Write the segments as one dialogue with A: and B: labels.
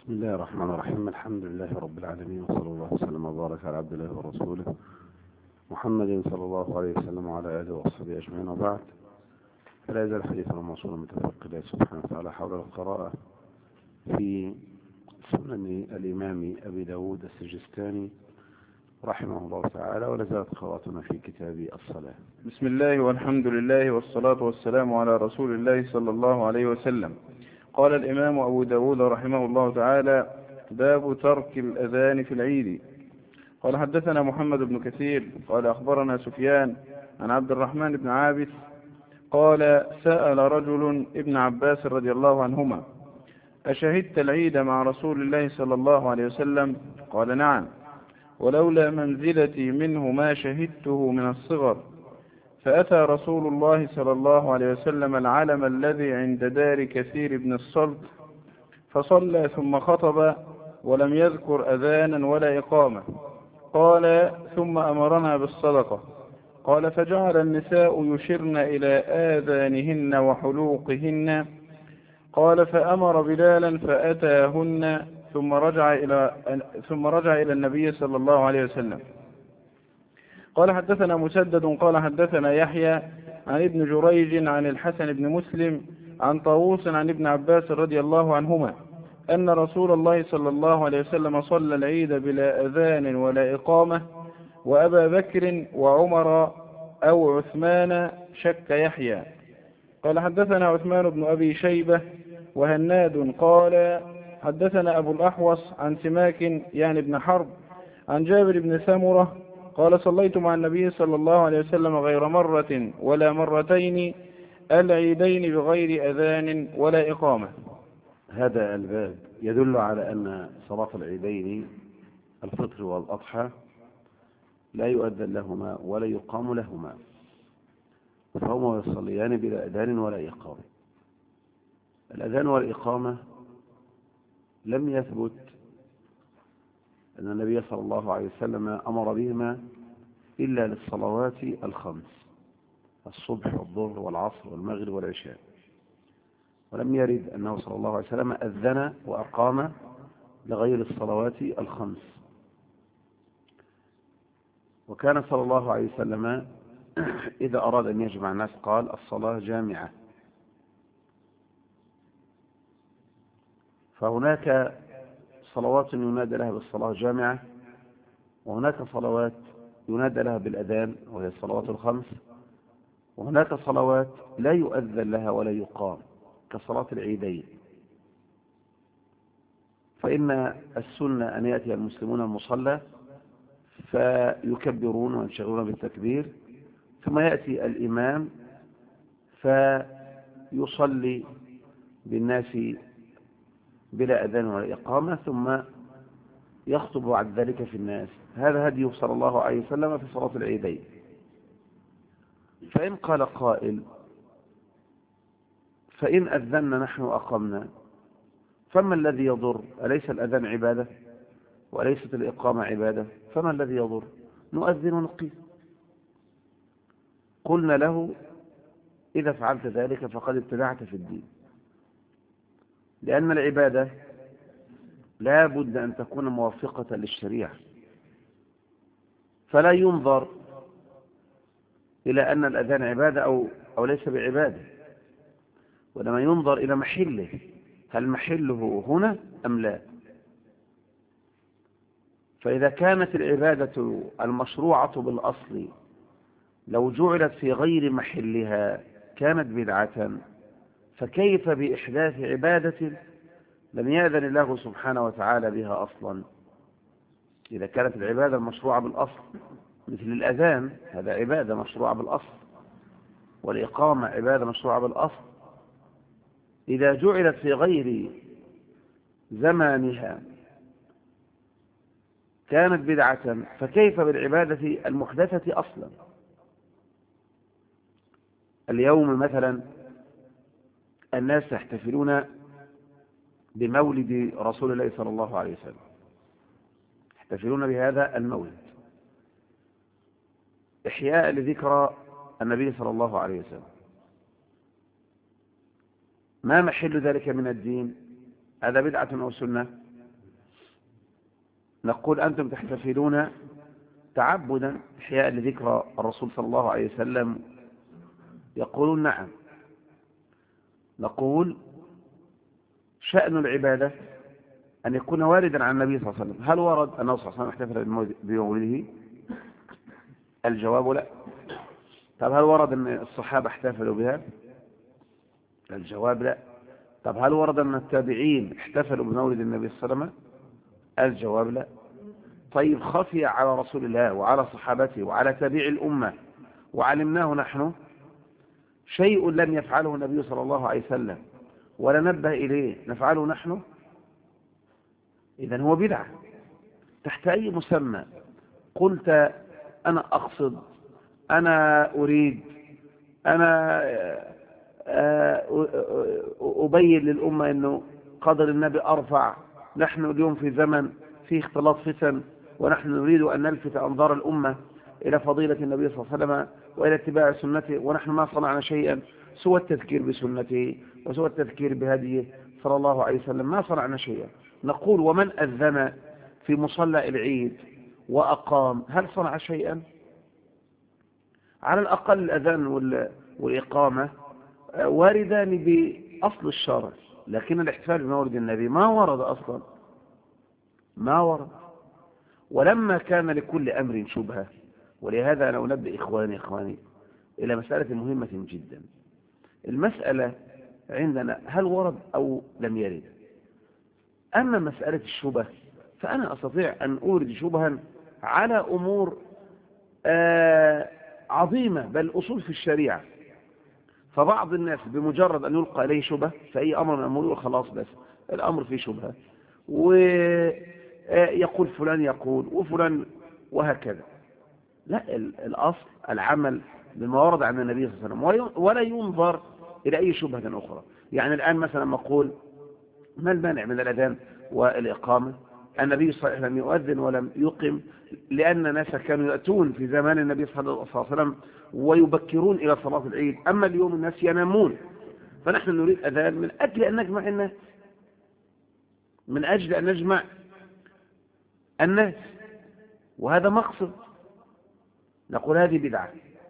A: بسم الله الرحمن الرحيم الحمد لله رب العالمين وصلى الله وسلم وبارك على عبد الله ورسوله محمد صلى الله عليه وسلم وعلى آله وصحبه أجمعين وبعد فلا يزال حديثنا موصولا متفق الله سبحانه وتعالى حول القراءة في سنن الإمام أبي داود السجستاني رحمه الله تعالى ولا زالت قراءتنا في كتاب الصلاة
B: بسم الله والحمد لله والصلاة والسلام على رسول الله صلى الله عليه وسلم قال الإمام أبو داود رحمه الله تعالى باب ترك الأذان في العيد قال حدثنا محمد بن كثير قال أخبرنا سفيان عن عبد الرحمن بن عابس قال سأل رجل ابن عباس رضي الله عنهما أشهدت العيد مع رسول الله صلى الله عليه وسلم قال نعم ولولا منزلتي منه ما شهدته من الصغر فأتى رسول الله صلى الله عليه وسلم العلم الذي عند دار كثير بن الصلت فصلى ثم خطب ولم يذكر أذانا ولا إقامة قال ثم أمرنا بالصدقة قال فجعل النساء يشرن إلى آذانهن وحلوقهن قال فأمر بلالا فأتاهن ثم رجع إلى ثم رجع إلى النبي صلى الله عليه وسلم قال حدثنا مسدد قال حدثنا يحيى عن ابن جريج عن الحسن بن مسلم عن طاووس عن ابن عباس رضي الله عنهما أن رسول الله صلى الله عليه وسلم صلى العيد بلا أذان ولا إقامة وأبا بكر وعمر أو عثمان شك يحيى قال حدثنا عثمان بن أبي شيبة وهناد قال حدثنا أبو الأحوص عن سماك يعني ابن حرب عن جابر بن سمرة قال صليت مع النبي صلى الله عليه وسلم غير مرة ولا مرتين العيدين بغير أذان ولا إقامة
A: هذا الباب يدل على أن صلاة العيدين الفطر والأضحى لا يؤذن لهما ولا يقام لهما فهما يصليان بلا أذان ولا إقامة الأذان والإقامة لم يثبت أن النبي صلى الله عليه وسلم أمر بهما إلا للصلوات الخمس الصبح والظهر والعصر والمغرب والعشاء ولم يرد أنه صلى الله عليه وسلم أذن وأقام لغير الصلوات الخمس وكان صلى الله عليه وسلم إذا أراد أن يجمع الناس قال الصلاة جامعة فهناك صلوات ينادى لها بالصلاة جامعة وهناك صلوات ينادى لها بالأذان وهي الصلوات الخمس وهناك صلوات لا يؤذن لها ولا يقام كصلاة العيدين فإن السنة أن يأتي المسلمون المصلى فيكبرون وينشغلون بالتكبير ثم يأتي الإمام فيصلي بالناس بلا أذان ولا إقامة ثم يخطب بعد ذلك في الناس هذا هدي صلى الله عليه وسلم في صلاة العيدين فإن قال قائل فإن أذنا نحن أقمنا فما الذي يضر أليس الأذان عبادة وليست الإقامة عبادة فما الذي يضر نؤذن ونقيم قلنا له إذا فعلت ذلك فقد ابتدعت في الدين لأن العبادة لا بد أن تكون موافقة للشريعة فلا ينظر إلى أن الأذان عبادة أو, أو ليس بعبادة ولما ينظر إلى محله هل محله هنا أم لا فإذا كانت العبادة المشروعة بالأصل لو جعلت في غير محلها كانت بدعة فكيف بإحداث عبادة لم يأذن الله سبحانه وتعالى بها أصلا إذا كانت العبادة المشروعة بالأصل مثل الأذان هذا عبادة مشروعة بالأصل والإقامة عبادة مشروعة بالأصل إذا جعلت في غير زمانها كانت بدعة فكيف بالعبادة المحدثة أصلا اليوم مثلا الناس يحتفلون بمولد رسول الله صلى الله عليه وسلم يحتفلون بهذا المولد إحياء لذكرى النبي صلى الله عليه وسلم ما محل ذلك من الدين هذا بدعة أو سنة نقول أنتم تحتفلون تعبدا إحياء لذكرى الرسول صلى الله عليه وسلم يقولون نعم نقول شأن العبادة أن يكون واردا عن النبي صلى الله عليه وسلم هل ورد أنه صلى الله عليه وسلم احتفل بمولده الجواب لا طب هل ورد أن الصحابة احتفلوا بها الجواب لا طب هل ورد أن التابعين احتفلوا بمولد النبي صلى الله عليه وسلم الجواب لا طيب خفي على رسول الله وعلى صحابته وعلى تابع الأمة وعلمناه نحن شيء لم يفعله النبي صلى الله عليه وسلم ولا نبه إليه نفعله نحن إذا هو بدعة تحت أي مسمى قلت أنا أقصد أنا أريد أنا أبين للأمة أنه قدر النبي أرفع نحن اليوم في زمن فيه اختلاط فتن ونحن نريد أن نلفت أنظار الأمة إلى فضيلة النبي صلى الله عليه وسلم وإلى اتباع سنته ونحن ما صنعنا شيئا سوى التذكير بسنته وسوى التذكير بهديه صلى الله عليه وسلم ما صنعنا شيئا نقول ومن أذن في مصلى العيد وأقام هل صنع شيئا على الأقل الأذان والإقامة واردان بأصل الشرع لكن الاحتفال بمولد النبي ما ورد أصلا ما ورد ولما كان لكل أمر شبهة ولهذا أنا أنبئ إخواني إخواني إلى مسألة مهمة جدا المسألة عندنا هل ورد أو لم يرد أما مسألة الشبه فأنا أستطيع أن أورد شبها على أمور آه عظيمة بل أصول في الشريعة فبعض الناس بمجرد أن يلقى إليه شبه فأي أمر من الأمور يقول خلاص بس الأمر فيه شبهة ويقول فلان يقول وفلان وهكذا لا الأصل العمل بما ورد عن النبي صلى الله عليه وسلم ولا ينظر إلى أي شبهة أخرى يعني الآن مثلا نقول ما المانع من الأذان والإقامة النبي صلى الله عليه وسلم يؤذن ولم يقم لأن ناس كانوا يأتون في زمان النبي صلى الله عليه وسلم ويبكرون إلى صلاة العيد أما اليوم الناس ينامون فنحن نريد أذان من أجل أن نجمع الناس من أجل أن نجمع الناس وهذا مقصد نقول هذه بدعة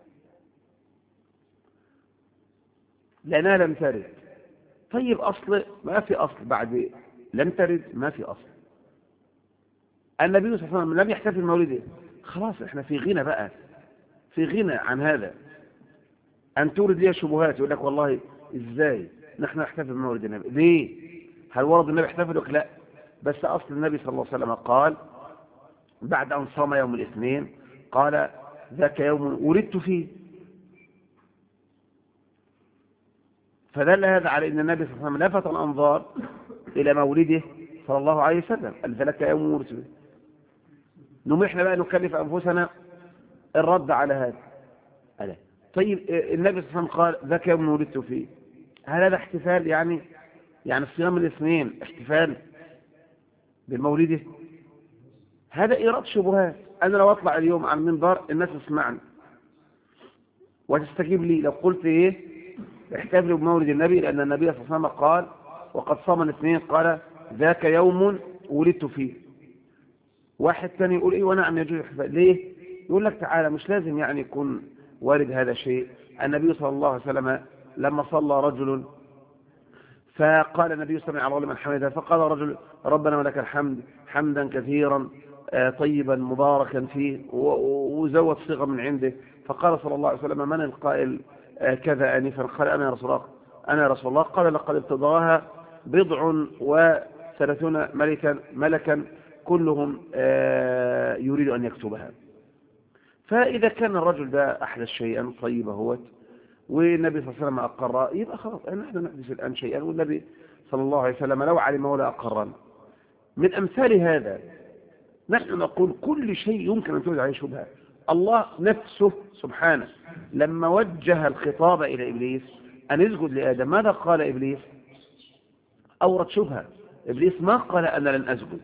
A: لأنها لم ترد طيب أصل ما في أصل بعد لم ترد ما في أصل النبي صلى الله عليه وسلم لم يحتفل مولده خلاص احنا في غنى بقى في غنى عن هذا أن تورد لي شبهات يقول لك والله إزاي نحن نحتفل بمولد النبي ليه هل ورد النبي احتفل لك لا بس أصل النبي صلى الله عليه وسلم قال بعد أن صام يوم الاثنين قال ذاك يوم ولدت فيه فدل هذا على أن النبي صلى الله عليه وسلم لفت الأنظار إلى مولده صلى الله عليه وسلم قال ذلك يوم ولدت فيه نمحنا بقى نكلف أنفسنا الرد على هذا ألا. طيب النبي صلى الله عليه وسلم قال ذاك يوم ولدت فيه هل هذا احتفال يعني يعني صيام الاثنين احتفال بالمولده هذا إيراد شبهات أنا لو أطلع اليوم على المنبر الناس تسمعني وتستجيب لي لو قلت إيه احتفلوا بمولد النبي لأن النبي صلى الله عليه وسلم قال وقد صام الاثنين قال ذاك يوم ولدت فيه واحد ثاني يقول إيه ونعم يجوز الاحتفال ليه يقول لك تعالى مش لازم يعني يكون وارد هذا الشيء النبي صلى الله عليه وسلم لما صلى رجل فقال النبي صلى الله عليه وسلم من حمده فقال رجل ربنا ولك الحمد حمدا كثيرا طيبا مباركا فيه وزود صيغة من عنده فقال صلى الله عليه وسلم من القائل كذا آنفا قال أنا يا رسول الله أنا يا رسول الله قال لقد ابتداها بضع وثلاثون ملكا ملكا كلهم يريد أن يكتبها فإذا كان الرجل ده أحدث شيئا طيبا هو والنبي صلى الله عليه وسلم أقر يبقى خلاص نحن نحدث الآن شيئا والنبي صلى الله عليه وسلم لو علم ولا أقرنا من أمثال هذا نحن نقول كل شيء يمكن أن توجد عليه شبهة الله نفسه سبحانه لما وجه الخطاب إلى إبليس أن يسجد لآدم ماذا قال إبليس أورد شبهة إبليس ما قال أنا لن أسجد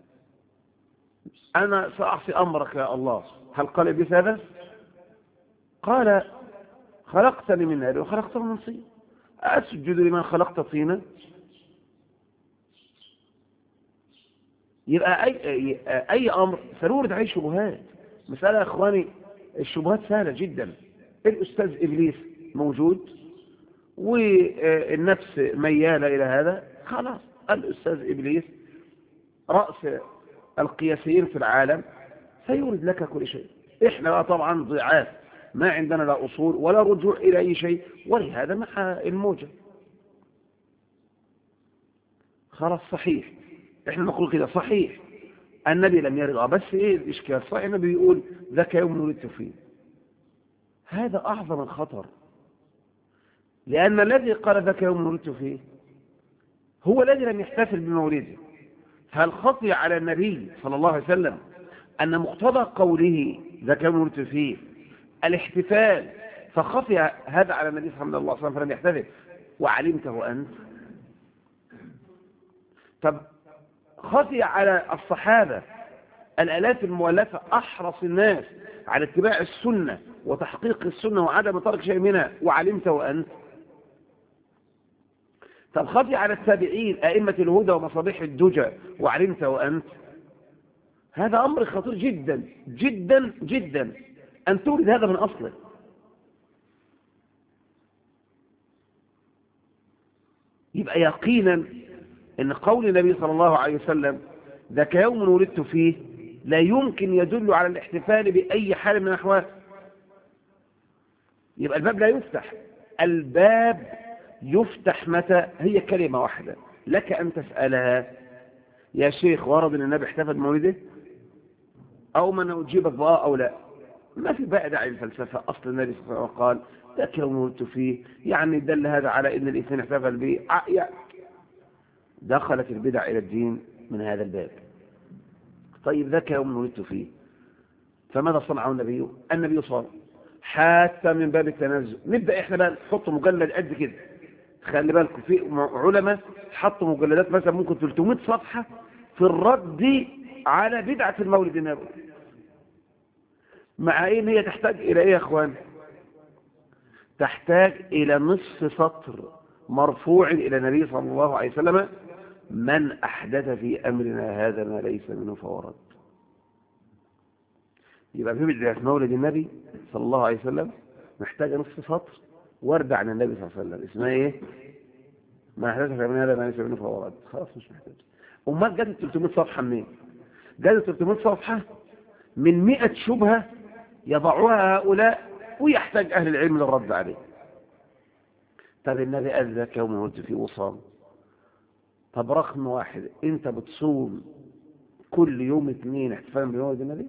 A: أنا سأعصي أمرك يا الله هل قال إبليس هذا قال خلقتني من نار وخلقته من طين أسجد لمن خلقت طينا يبقى أي, أي أمر سنورد عليه شبهات مسألة يا إخواني الشبهات سهلة جدا الأستاذ إبليس موجود والنفس ميالة إلى هذا خلاص الأستاذ إبليس رأس القياسيين في العالم سيورد لك كل شيء إحنا بقى طبعا ضعاف ما عندنا لا أصول ولا رجوع إلى أي شيء ولهذا مع الموجة خلاص صحيح إحنا نقول كده صحيح النبي لم يرد بس إيه الإشكال صحيح النبي يقول ذاك يوم ولدت فيه هذا أعظم الخطر لأن الذي قال ذاك يوم ولدت فيه هو الذي لم يحتفل بمولده هل خطي على النبي صلى الله عليه وسلم أن مقتضى قوله ذاك يوم ولدت فيه الاحتفال فخفي هذا على النبي صلى الله عليه وسلم فلم يحتفل وعلمته أنت طب خفي على الصحابة الآلاف المؤلفة أحرص الناس على اتباع السنة وتحقيق السنة وعدم ترك شيء منها وعلمته أنت طب خفي على التابعين أئمة الهدى ومصابيح الدجى وعلمته أنت هذا أمر خطير جدا جدا جدا أن تورد هذا من أصله يبقى يقينا أن قول النبي صلى الله عليه وسلم ذاك يوم ولدت فيه لا يمكن يدل على الاحتفال بأي حال من الأحوال يبقى الباب لا يفتح الباب يفتح متى هي كلمة واحدة لك أن تسألها يا شيخ ورد أن النبي احتفل بمولده أو من أجيبك بآه أو لا ما في بقى داعي الفلسفة أصل النبي صلى الله عليه وسلم قال ذاك يوم ولدت فيه يعني دل هذا على أن الإنسان احتفل به دخلت البدع إلى الدين من هذا الباب طيب ذاك يوم ولدت فيه فماذا صنعه النبي النبي صار حتى من باب التنزل نبدأ احنا بقى نحط مجلد قد كده خلي بالكم في علماء حطوا مجلدات مثلا ممكن 300 صفحة في الرد على بدعة المولد النبوي مع ايه ان هي تحتاج الى ايه يا اخوان تحتاج الى نصف سطر مرفوع الى النبي صلى الله عليه وسلم من احدث في امرنا هذا ما ليس منه فورد يبقى في بدعة مولد النبي صلى الله عليه وسلم محتاجة نصف سطر ورد عن النبي صلى الله عليه وسلم اسمها ايه ما احدث في امرنا هذا ما ليس منه فورد خلاص مش محتاج امال جت 300 صفحة منين جت 300 صفحة من 100 شبهة يضعها هؤلاء ويحتاج أهل العلم للرد عليه طب النبي قال ذاك يوم ولدت فيه وصام طب رقم واحد انت بتصوم كل يوم اثنين احتفالا بمولد النبي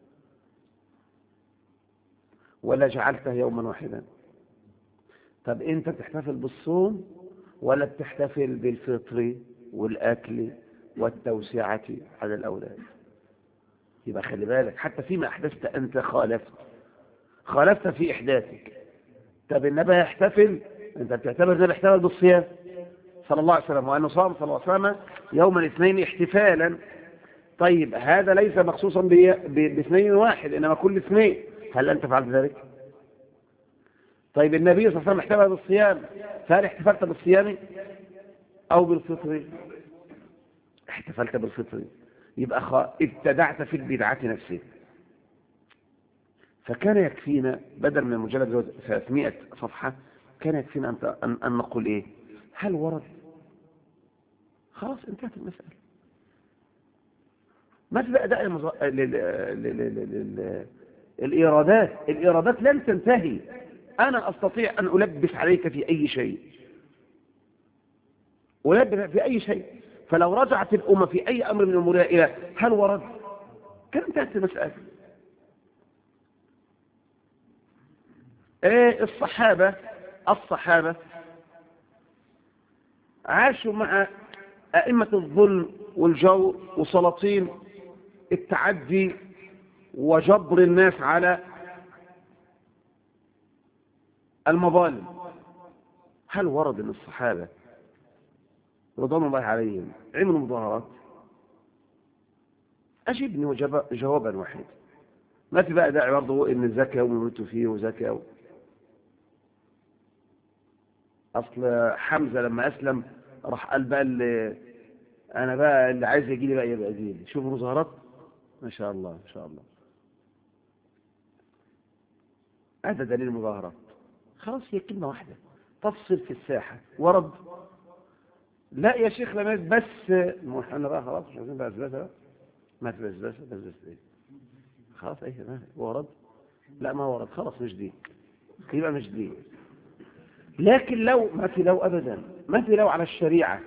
A: ولا جعلته يوما واحدا طب انت بتحتفل بالصوم ولا بتحتفل بالفطر والاكل والتوسعة على الاولاد يبقى خلي بالك حتى فيما احدثت انت خالفت خالفت في احداثك طب النبي يحتفل انت بتعتبر النبي احتفل بالصيام صلى الله عليه وسلم وانه صام صلى الله عليه وسلم يوم الاثنين احتفالا طيب هذا ليس مخصوصا باثنين واحد انما كل اثنين هل انت فعلت ذلك طيب النبي صلى الله عليه وسلم احتفل بالصيام فهل احتفلت بالصيام او بالفطر احتفلت بالفطر يبقى خ... ابتدعت في البدعة نفسها فكان يكفينا بدل من مجلد 300 صفحة كان يكفينا أن, أن, أن نقول إيه هل ورد خلاص انتهت المسألة ما في بقى داعي المز... لل... لل... لل... الإيرادات الإيرادات لن تنتهي أنا أستطيع أن ألبس عليك في أي شيء ألبس في أي شيء فلو رجعت الأمة في أي أمر من أمورها إلى هل ورد كان انتهت المسألة ايه الصحابة الصحابة عاشوا مع أئمة الظلم والجور وسلاطين التعدي وجبر الناس على المظالم هل ورد ان الصحابة رضوان الله عليهم عملوا مظاهرات أجبني وجب جوابا واحدا ما في بقى داعي برضه ان الزكاة وموتوا فيه وزكاة أصل حمزة لما أسلم راح قال بقى انا بقى اللي عايز يجي لي بقى يبقى يجي لي شوف مظاهرات ما شاء الله ما شاء الله هذا دليل المظاهرات خلاص هي كلمة واحدة تفصل في الساحة ورد لا يا شيخ لما بس ما احنا بقى خلاص مش عايزين بقى بسبسة بقى ما تبسبسة بسبسة ايه خلاص ايه ما ورد لا ما ورد خلاص مش دي يبقى مش دي لكن لو ما في لو ابدا ما في لو على الشريعة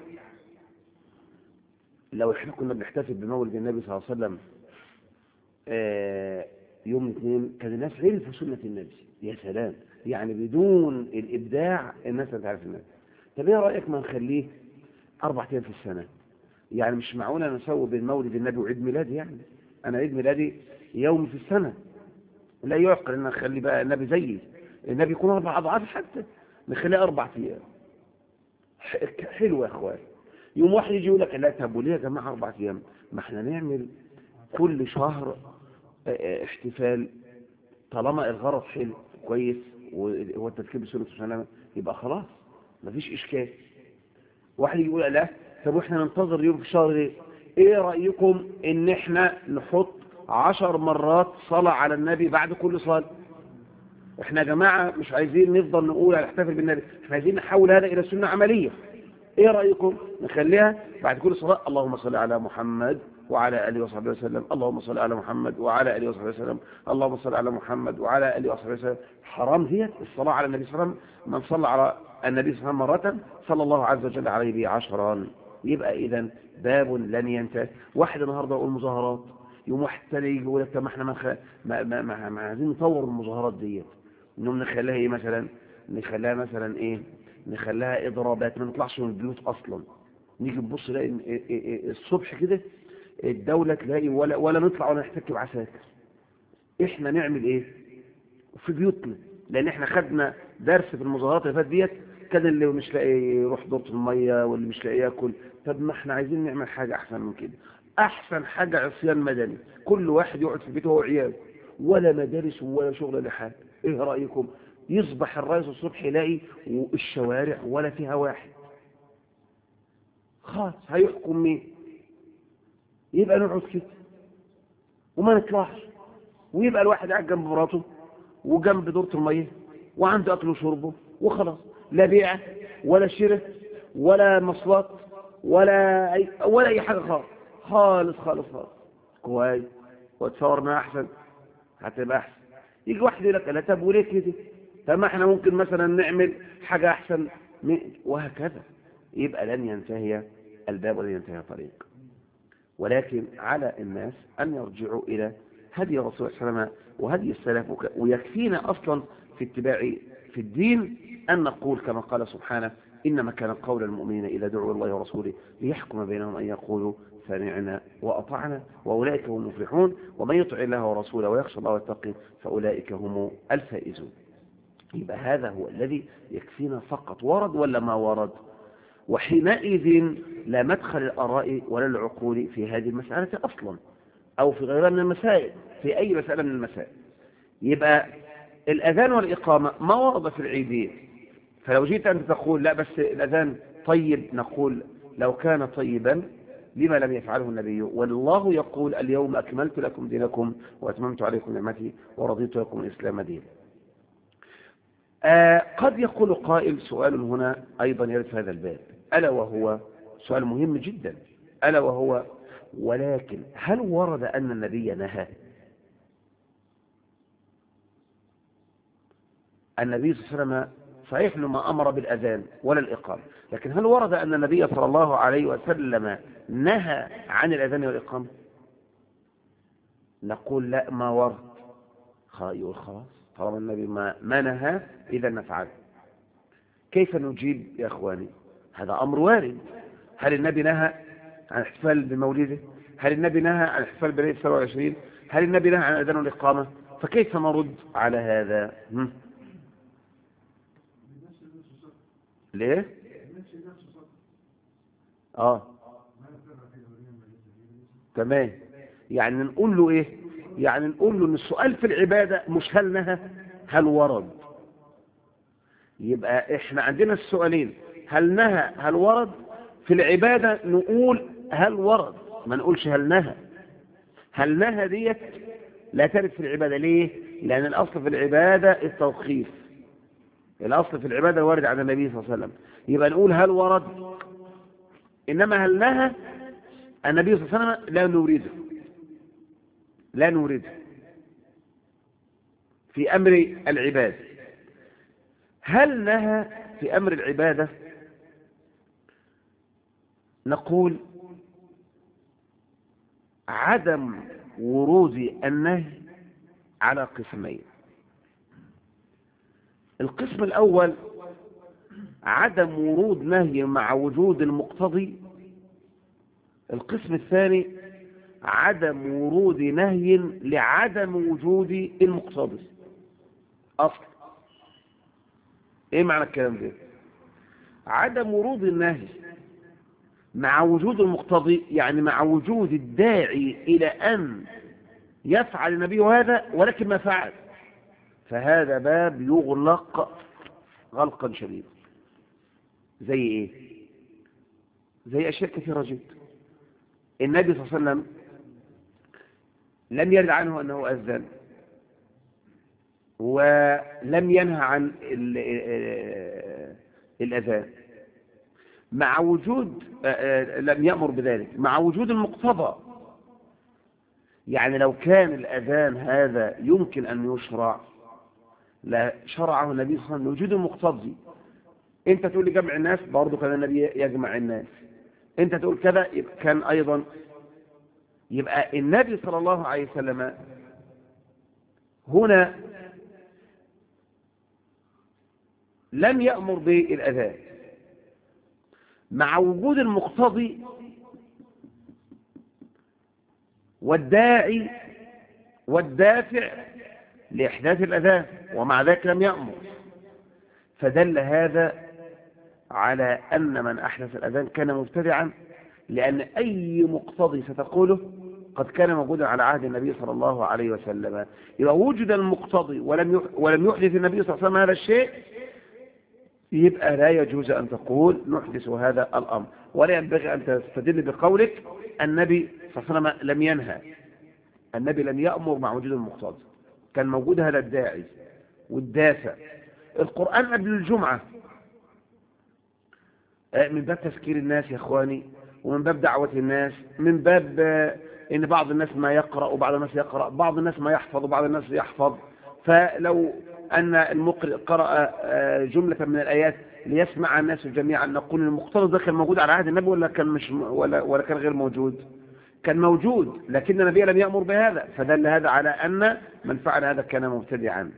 A: لو احنا كنا بنحتفل بمولد النبي صلى الله عليه وسلم آه، يوم الاثنين كان الناس عرفوا سنة النبي يا سلام يعني بدون الإبداع الناس لا تعرف النبي طب ايه رأيك ما نخليه أربع أيام في السنة يعني مش معقول أنا أسوي بين مولد النبي وعيد ميلادي يعني أنا عيد ميلادي يوم في السنة لا يعقل أن نخلي بقى النبي زيي النبي يكون أربع أضعاف حتى نخليه أربع أيام ح- حلو يا أخوان يوم واحد يجي يقول لك لا طب وليه يا جماعة أربع أيام ما احنا نعمل كل شهر اه، اه، احتفال طالما الغرض حلو كويس وهو التذكير بسنة السلامة يبقى خلاص مفيش إشكال واحد يجي يقول لا طب واحنا ننتظر يوم في الشهر ليه ايه رأيكم ان احنا نحط عشر مرات صلاة على النبي بعد كل صلاة احنا يا جماعة مش عايزين نفضل نقول هنحتفل بالنبي احنا عايزين نحول هذا الى سنة عملية ايه رأيكم نخليها بعد كل صلاة اللهم صل على محمد وعلى آله وصحبه وسلم اللهم صل على محمد وعلى آله وصحبه وسلم اللهم صل على محمد وعلى آله وصحبه وسلم حرام هي الصلاة على النبي صلى الله عليه وسلم من صلى على النبي صلى الله عليه وسلم مرة صلى الله عز وجل عليه به عشرا يبقى إذا باب لن ينتهي واحد النهارده يقول مظاهرات يوم واحد تاني يجي يقول لك طب ما احنا ما, خ... ما, ما, ما, ما عايزين نطور المظاهرات ديت انهم نخليها ايه مثلا نخليها مثلا ايه نخليها اضرابات ما نطلعش من البيوت اصلا نيجي نبص نلاقي إن- إيه- إيه- إيه الصبح كده الدولة تلاقي ولا ولا نطلع ولا نحتك بعساكر احنا نعمل ايه في بيوتنا لان احنا خدنا درس في المظاهرات اللي فاتت ديت كان اللي مش لاقي يروح دورة المية واللي مش لاقي ياكل طب ما احنا عايزين نعمل حاجة احسن من كده احسن حاجة عصيان مدني كل واحد يقعد في بيته هو وعياله ولا مدارس ولا شغل ولا حاجة ايه رأيكم يصبح الرئيس الصبح يلاقي الشوارع ولا فيها واحد خلاص هيحكم مين يبقى نقعد كده وما نطلعش ويبقى الواحد قاعد جنب مراته وجنب دورة المية وعنده أكل وشربه وخلاص لا بيع ولا شراء ولا مصلات ولا أي ولا أي حاجة خالص خالص خالص خالص كويس وتصور ما أحسن هتبقى أحسن يجي واحد يقول لك لا طب وليه كده طب ما احنا ممكن مثلا نعمل حاجة أحسن من- وهكذا يبقى لن ينتهي الباب ولن ينتهي الطريق ولكن على الناس أن يرجعوا إلى هدي رسول الله صلى الله عليه وسلم وهدي السلف وك- ويكفينا أصلا في اتباع في الدين أن نقول كما قال سبحانه إنما كان قول المؤمنين إذا دعوا الله ورسوله ليحكم بينهم أن يقولوا سمعنا وأطعنا وأولئك هم المفلحون ومن يطع الله ورسوله ويخشى الله ويتقي فأولئك هم الفائزون يبقى هذا هو الذي يكفينا فقط ورد ولا ما ورد وحينئذ لا مدخل الآراء ولا العقول في هذه المسألة أصلا أو في غيرها من المسائل في أي مسألة من المسائل يبقى الأذان والإقامة ما ورد في العيدين فلو جيت أنت تقول لا بس الأذان طيب نقول لو كان طيبا لما لم يفعله النبي والله يقول اليوم أكملت لكم دينكم وأتممت عليكم نعمتي ورضيت لكم الإسلام دين آه قد يقول قائل سؤال هنا أيضا يرد في هذا الباب ألا وهو سؤال مهم جدا ألا وهو ولكن هل ورد أن النبي نهى النبي صلى الله عليه وسلم صحيح انه ما أمر بالأذان ولا الإقامة لكن هل ورد أن النبي صلى الله عليه وسلم نهى عن الأذان والإقامة نقول لا ما ورد خ- يقول خلاص طالما النبي ما, ما نهى إذا نفعل كيف نجيب يا أخواني هذا أمر وارد هل النبي نهى عن الاحتفال بمولده هل النبي نهى عن الاحتفال بليلة 27 هل النبي نهى عن الأذان والإقامة فكيف نرد على هذا هم؟ ليه اه تمام يعني نقول له ايه يعني نقول له ان السؤال في العبادة مش هل نهى هل ورد يبقى احنا عندنا السؤالين هل نهى هل ورد في العبادة نقول هل ورد ما نقولش هل نهى هل نهى ديت لا ترد في العبادة ليه لأن الأصل في العبادة التوقيف الأصل في العبادة وارد عن النبي صلى الله عليه وسلم يبقى نقول هل ورد إنما هل نهى النبي صلى الله عليه وسلم لا نريده لا نريده في أمر العبادة هل نهى في أمر العبادة نقول عدم ورود النهي على قسمين القسم الأول عدم ورود نهي مع وجود المقتضي القسم الثاني عدم ورود نهي لعدم وجود المقتضي أصل ايه معنى الكلام ده عدم ورود النهي مع وجود المقتضي يعني مع وجود الداعي إلى أن يفعل النبي هذا ولكن ما فعل فهذا باب يغلق غلقا شديدا زي ايه زي اشياء كثيرة جدا النبي صلى الله عليه وسلم لم يرد عنه انه اذن ولم ينهى عن الاذان مع وجود لم يأمر بذلك مع وجود المقتضى يعني لو كان الأذان هذا يمكن أن يشرع لا شرعه النبي صلى الله عليه وسلم لوجود المقتضي انت تقول لي جمع الناس برضه كان النبي يجمع الناس انت تقول كذا يبقى كان ايضا يبقى النبي صلى الله عليه وسلم هنا لم يأمر بالأذان مع وجود المقتضي والداعي والدافع لإحداث الأذان ومع ذلك لم يأمر فدل هذا على أن من أحدث الأذان كان مبتدعا لأن أي مقتضي ستقوله قد كان موجودا على عهد النبي صلى الله عليه وسلم يبقى وجد المقتضي ولم ولم يحدث النبي صلى الله عليه وسلم هذا الشيء يبقى لا يجوز أن تقول نحدث هذا الأمر ولا ينبغي أن تستدل بقولك النبي صلى الله عليه وسلم لم ينهى النبي لم يأمر مع وجود المقتضي كان موجود هذا الداعي والدافع القرآن قبل الجمعة من باب تذكير الناس يا اخواني ومن باب دعوة الناس من باب ان بعض الناس ما يقرأ وبعض الناس يقرأ بعض الناس ما يحفظ وبعض الناس يحفظ فلو أن المقرئ قرأ جملة من الآيات ليسمع الناس جميعا نقول المقتضى ده كان موجود على عهد النبي ولا كان مش ولا ولا كان غير موجود كان موجود لكن النبي لم يأمر بهذا فدل هذا على أن من فعل هذا كان مبتدعا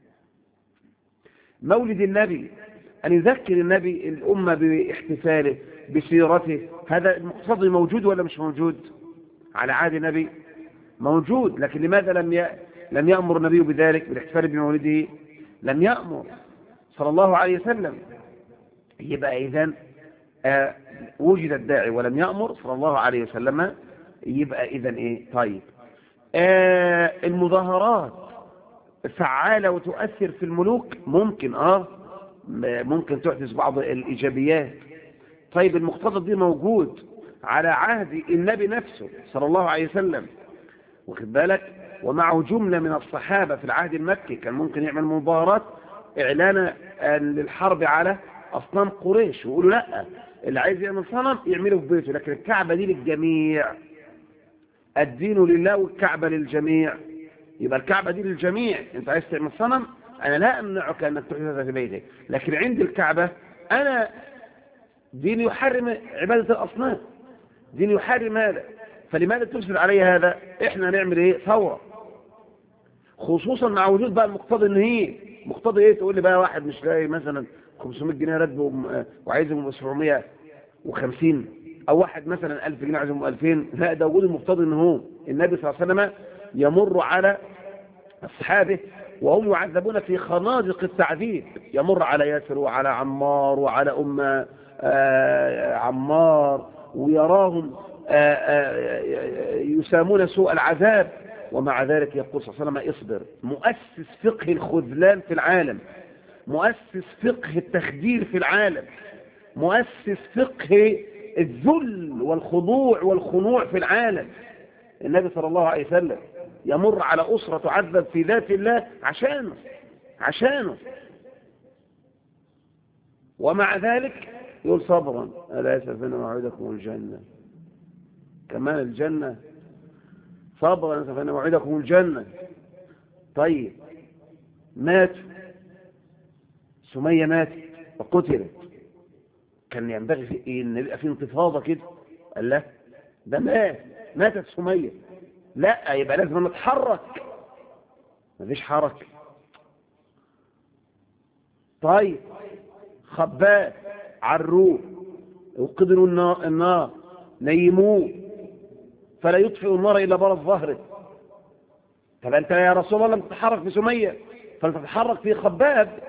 A: مولد النبي أن يذكر النبي الأمة باحتفاله بسيرته هذا المقتضي موجود ولا مش موجود على عهد النبي موجود لكن لماذا لم ي... لم يأمر النبي بذلك بالاحتفال بمولده لم يأمر صلى الله عليه وسلم يبقى إذن آه وجد الداعي ولم يأمر صلى الله عليه وسلم يبقى إذن إيه طيب آه المظاهرات فعالة وتؤثر في الملوك ممكن آه ممكن تحدث بعض الإيجابيات طيب المقتضى دي موجود على عهد النبي نفسه صلى الله عليه وسلم واخد بالك ومعه جملة من الصحابة في العهد المكي كان ممكن يعمل مظاهرات إعلانا للحرب على أصنام قريش ويقولوا لا اللي عايز يعمل صنم يعمله في بيته لكن الكعبة دي للجميع الدين لله والكعبة للجميع يبقى الكعبة دي للجميع انت عايز تعمل صنم انا لا امنعك انك تحدث في بيتك لكن عند الكعبة انا دين يحرم عبادة الاصنام دين يحرم هذا فلماذا تفسد علي هذا احنا نعمل ايه ثورة خصوصا مع وجود بقى المقتضي النهي مقتضي ايه تقول لي بقى واحد مش لاقي مثلا 500 جنيه راتبه وعايزهم 750 او واحد مثلا 1000 جنيه عايزهم 2000 لا ده وجود المقتضي ان هو النبي صلى الله عليه وسلم يمر على اصحابه وهم يعذبون في خنادق التعذيب يمر على ياسر وعلى عمار وعلى ام عمار ويراهم يسامون سوء العذاب ومع ذلك يقول صلى الله عليه وسلم اصبر مؤسس فقه الخذلان في العالم مؤسس فقه التخدير في العالم مؤسس فقه الذل والخضوع والخنوع في العالم النبي صلى الله عليه وسلم يمر على أسرة تعذب في ذات الله عشانه عشانه ومع ذلك يقول صبرا ألا يسفن موعدكم الجنة كمان الجنة صبرا فإن موعدكم الجنة طيب مات سمية ماتت وقتلت كان ينبغي في إيه ان يبقى في انتفاضة كده قال لا ده مات ماتت سمية لا يبقى لازم نتحرك مفيش حركة طيب خباه عروه وقدروا النار نيموه فلا يطفئ النار إلا برد ظهره طب أنت يا رسول الله لم تتحرك في سمية فلتتحرك في خباب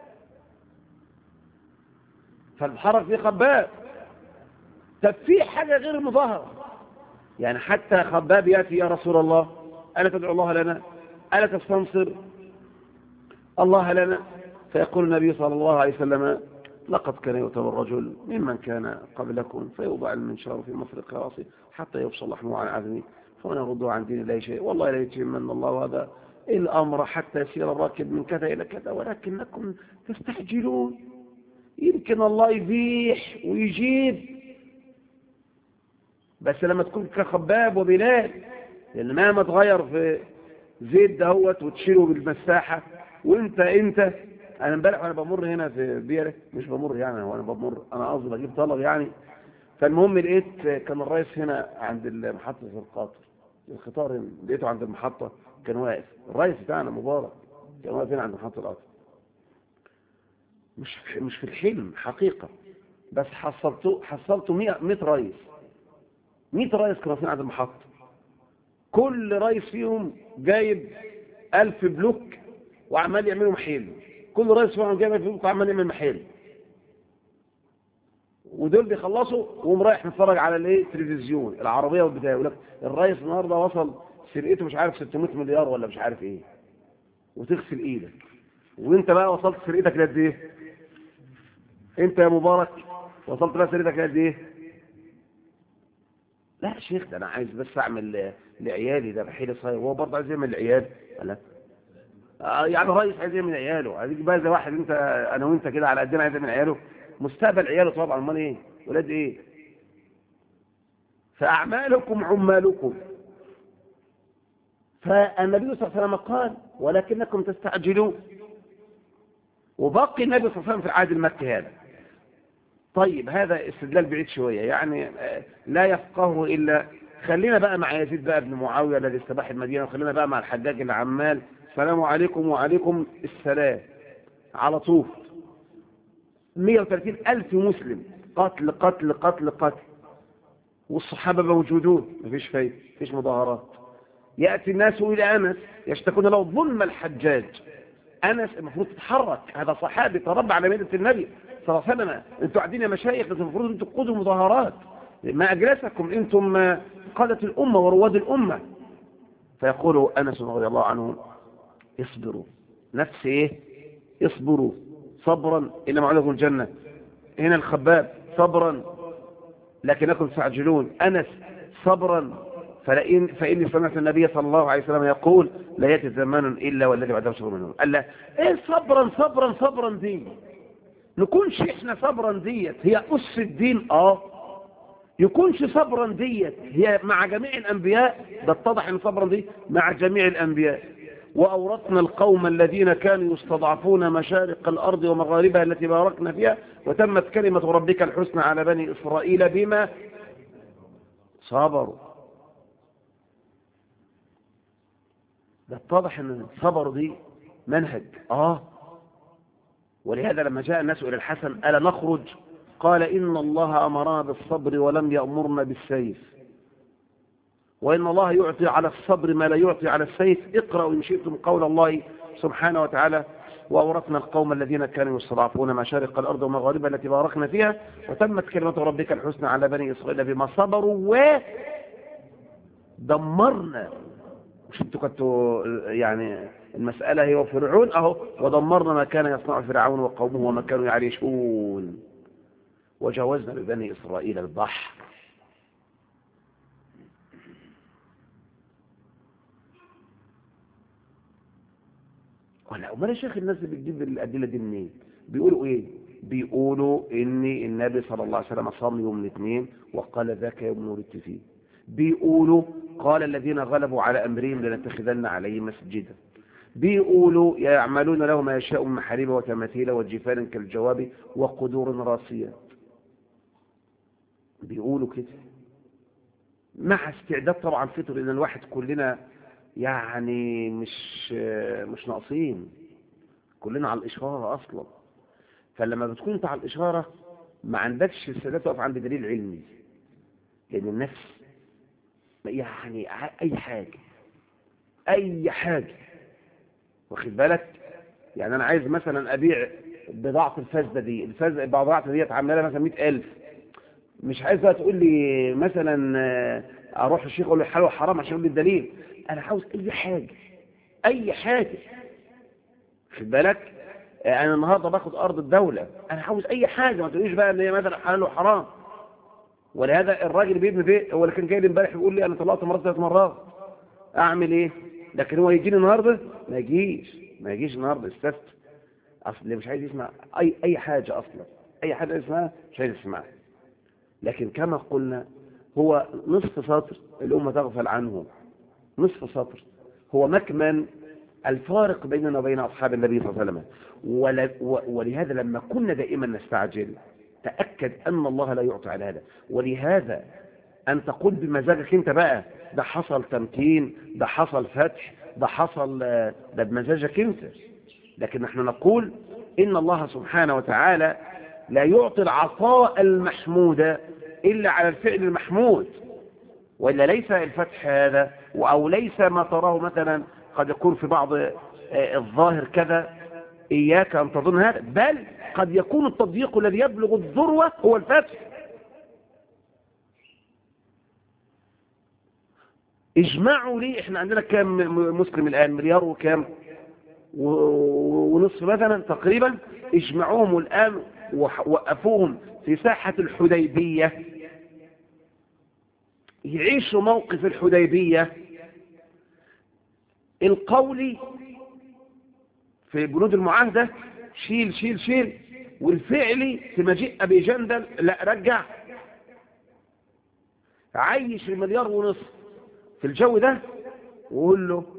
A: فلتتحرك في خباب طب في حاجة غير المظاهرة يعني حتى خباب يأتي يا رسول الله ألا تدعو الله لنا ألا تستنصر الله لنا فيقول النبي صلى الله عليه وسلم لقد كان يؤتى الرجل ممن كان قبلكم فيوضع المنشار في مفرق راسه حتى يفصل لحمه عن عظمه فمن يرد عن دين الله شيء والله لا يتمن الله هذا الأمر حتى يسير الراكب من كذا إلى كذا ولكنكم تستعجلون يمكن الله يبيح ويجيب بس لما تكون كخباب وبلال لأن مهما تغير في زيت دهوت وتشيله بالمساحة وانت انت انا امبارح وانا بمر هنا في بيره مش بمر يعني وانا بمر انا قصدي بجيب طلب يعني فالمهم لقيت كان الرئيس هنا عند محطة القطر القطار هنا لقيته عند المحطة كان واقف الرئيس بتاعنا مبارك كان واقف هنا عند محطة القطر مش في مش في الحلم حقيقة بس حصلته حصلته 100 100 رئيس 100 رئيس كانوا واقفين عند المحطة كل رئيس فيهم جايب 1000 بلوك وعمال يعملوا محل كل رئيس فيهم جايب 1000 بلوك وعمال يعمل محل ودول بيخلصوا وقوم رايح نتفرج على الايه التلفزيون العربيه والبدايه يقول لك الرئيس النهارده وصل سرقته مش عارف 600 مليار ولا مش عارف ايه وتغسل ايدك وانت بقى وصلت سرقتك لقد ايه انت يا مبارك وصلت بقى سرقتك لقد ايه لا يا شيخ ده انا عايز بس اعمل لعيالي ده بحيل صغير هو برضه عايز يعمل لعيال لا آه يعني رئيس عايز يعمل عياله عايز بقى زي واحد انت انا وانت كده على قدنا عايز يعمل عياله مستقبل عياله طبعا امال ايه ولاد ايه فاعمالكم عمالكم فالنبي صلى الله عليه وسلم قال ولكنكم تستعجلون وبقي النبي صلى الله عليه وسلم في العهد المكي هذا طيب هذا استدلال بعيد شوية يعني لا يفقهه إلا خلينا بقى مع يزيد بقى بن معاوية الذي استباح المدينة وخلينا بقى مع الحجاج العمال السلام عليكم وعليكم السلام على طول 130 ألف مسلم قتل قتل قتل قتل والصحابة موجودون مفيش فايدة مفيش مظاهرات يأتي الناس إلى أنس يشتكون له ظلم الحجاج أنس المفروض تتحرك هذا صحابي تربى على ميدة النبي صلى الله عليه وسلم انتوا قاعدين يا مشايخ بس المفروض انتوا تقودوا مظاهرات ما أجلسكم انتم قادة الأمة ورواد الأمة فيقول أنس رضي الله عنه اصبروا نفس ايه اصبروا صبرا إلى موعدكم الجنة هنا الخباب صبرا لكنكم تعجلون أنس صبرا فلئن فإني سمعت النبي صلى الله عليه وسلم يقول لا يأتي زمان إلا والذي بعده شر منهم قال له إيه صبرا صبرا صبرا دي نكونش إحنا صبرا ديت هي أس الدين آه يكونش صبرا ديت هي مع جميع الأنبياء ده اتضح إن صبرا دي مع جميع الأنبياء وأورثنا القوم الذين كانوا يستضعفون مشارق الأرض ومغاربها التي باركنا فيها وتمت كلمة ربك الحسنى على بني إسرائيل بما صبروا ده اتضح ان الصبر دي منهج اه ولهذا لما جاء الناس الى الحسن الا نخرج قال ان الله امرنا بالصبر ولم يامرنا بالسيف وان الله يعطي على الصبر ما لا يعطي على السيف اقرأوا ان شئتم قول الله سبحانه وتعالى وأورثنا القوم الذين كانوا يستضعفون مشارق الأرض ومغاربها التي باركنا فيها وتمت كلمة ربك الحسنى على بني إسرائيل بما صبروا ودمرنا مش انتوا كنتوا يعني المسألة هي وفرعون اهو ودمرنا ما كان يصنع فرعون وقومه وما كانوا يعرشون وجاوزنا ببني إسرائيل البحر ولا امال يا شيخ الناس اللي بتجيب الادله دي منين بيقولوا ايه بيقولوا ان النبي صلى الله عليه وسلم صام يوم الاثنين وقال ذاك يوم ولدت فيه بيقولوا قال الذين غلبوا على امرهم لنتخذن عليه مسجدا بيقولوا يعملون له ما يشاء من محاريب وتماثيل وجفان كالجواب وقدور راسيات بيقولوا كده مع استعداد طبعا فطر ان الواحد كلنا يعني مش مش ناقصين كلنا على الإشارة أصلا فلما بتكون انت على الإشارة ما عندكش استعداد تقف عند دليل علمي لأن النفس يعني أي حاجة أي حاجة واخد بالك يعني أنا عايز مثلا أبيع بضاعة الفاسدة دي الفاسدة البضاعة دي عاملة لها مثلا 100000 مش عايز بقى تقول لي مثلا أروح الشيخ أقول له حلوة حرام عشان يقول لي الدليل انا عاوز اي حاجة اي حاجة خد بالك انا النهاردة باخد ارض الدولة انا عاوز اي حاجة ما تقوليش بقى ان هي مثلا حلال وحرام ولهذا الراجل اللي بيبني بيت هو اللي كان جاي لي امبارح بيقول لي انا طلعت مرات ثلاث مرات اعمل ايه لكن هو يجيني النهارده ما يجيش ما يجيش النهارده استفت اصل اللي مش عايز يسمع اي اي حاجة اصلا اي حاجة اسمها مش عايز يسمعها لكن كما قلنا هو نصف سطر الامة تغفل عنه نصف سطر هو مكمن الفارق بيننا وبين أصحاب النبي صلى الله عليه وسلم ولهذا لما كنا دائما نستعجل تأكد أن الله لا يعطي على هذا ولهذا أن تقول بمزاجك أنت بقى ده حصل تمكين ده حصل فتح ده حصل ده بمزاجك أنت لكن نحن نقول إن الله سبحانه وتعالى لا يعطي العطاء المحمود إلا على الفعل المحمود وإلا ليس الفتح هذا أو ليس ما تراه مثلا قد يكون في بعض الظاهر كذا إياك أن تظن هذا بل قد يكون التضييق الذي يبلغ الذروة هو الفتح اجمعوا لي احنا عندنا كام مسلم الآن مليار وكام ونصف مثلا تقريبا اجمعوهم الآن ووقفوهم في ساحة الحديبية يعيشوا موقف الحديبية القولي في بنود المعاهدة شيل شيل شيل والفعلي في مجيء أبي جندل لا رجع عيش المليار ونصف في الجو ده وقول له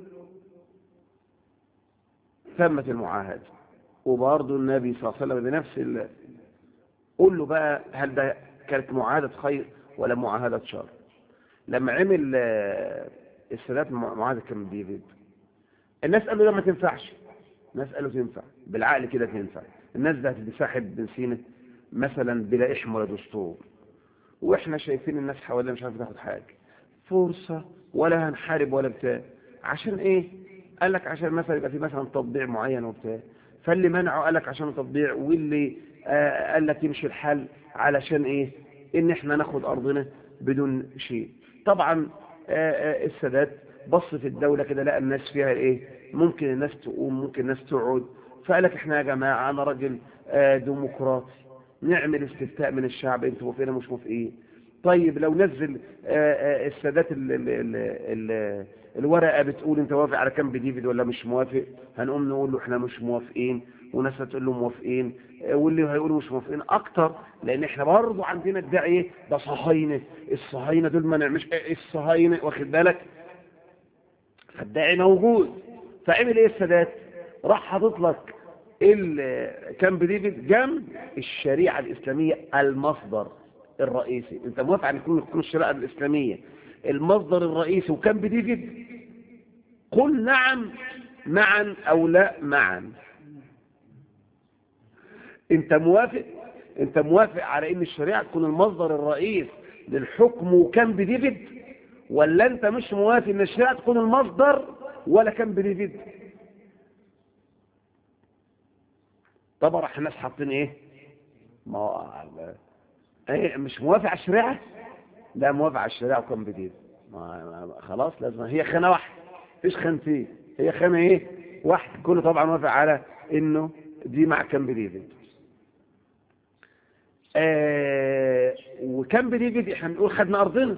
A: ثمت المعاهدة وبرضه النبي صلى الله عليه وسلم بنفس ال... قول له بقى هل ده كانت معاهدة خير ولا معاهدة شر لما عمل السادات معاهدة كان ديفيد الناس قالوا لا ما تنفعش الناس قالوا تنفع بالعقل كده تنفع الناس ده هتسحب بن سينا مثلا بلا إحم ولا دستور واحنا شايفين الناس حوالينا مش عارفه تاخد حاجه فرصه ولا هنحارب ولا بتاع عشان ايه قال لك عشان مثلا يبقى في مثلا تطبيع معين وبتاع فاللي منعه قال لك عشان تطبيع واللي آه قال لك يمشي الحل علشان ايه ان احنا ناخد ارضنا بدون شيء طبعا آه آه السادات بص في الدولة كده لقى الناس فيها ايه ممكن الناس تقوم ممكن الناس تقعد فقال لك احنا يا جماعة انا راجل ديمقراطي نعمل استفتاء من الشعب انتوا موافقين مش موافقين طيب لو نزل السادات ال ال ال ال الورقة بتقول انت موافق على كامب ديفيد ولا مش موافق هنقوم نقول له احنا مش موافقين وناس هتقول له موافقين واللي هيقولوا مش موافقين اكتر لان احنا برضه عندنا ادعي ايه ده صهاينه الصهاينه دول ما نعملش الصهاينه واخد بالك فالداعي موجود فعمل ايه السادات راح حاطط لك كامب ديفيد جنب الشريعه الاسلاميه المصدر الرئيسي انت موافق ان يكون تكون الشريعه الاسلاميه المصدر الرئيسي وكامب ديفيد قل نعم معا او لا معا انت موافق انت موافق على ان الشريعه تكون المصدر الرئيس للحكم وكامب ديفيد ولا انت مش موافق ان الشريعه تكون المصدر ولا كامب ديفيد طبعا راح الناس حاطين ايه ما ايه مش موافق على الشريعه لا موافق على الشريعه وكم بديد خلاص لازم هي خانه واحده مفيش خانتين هي خانه ايه واحده كله طبعا موافق على انه دي مع كم بديد آه وكان بنيجي احنا بنقول خدنا ارضنا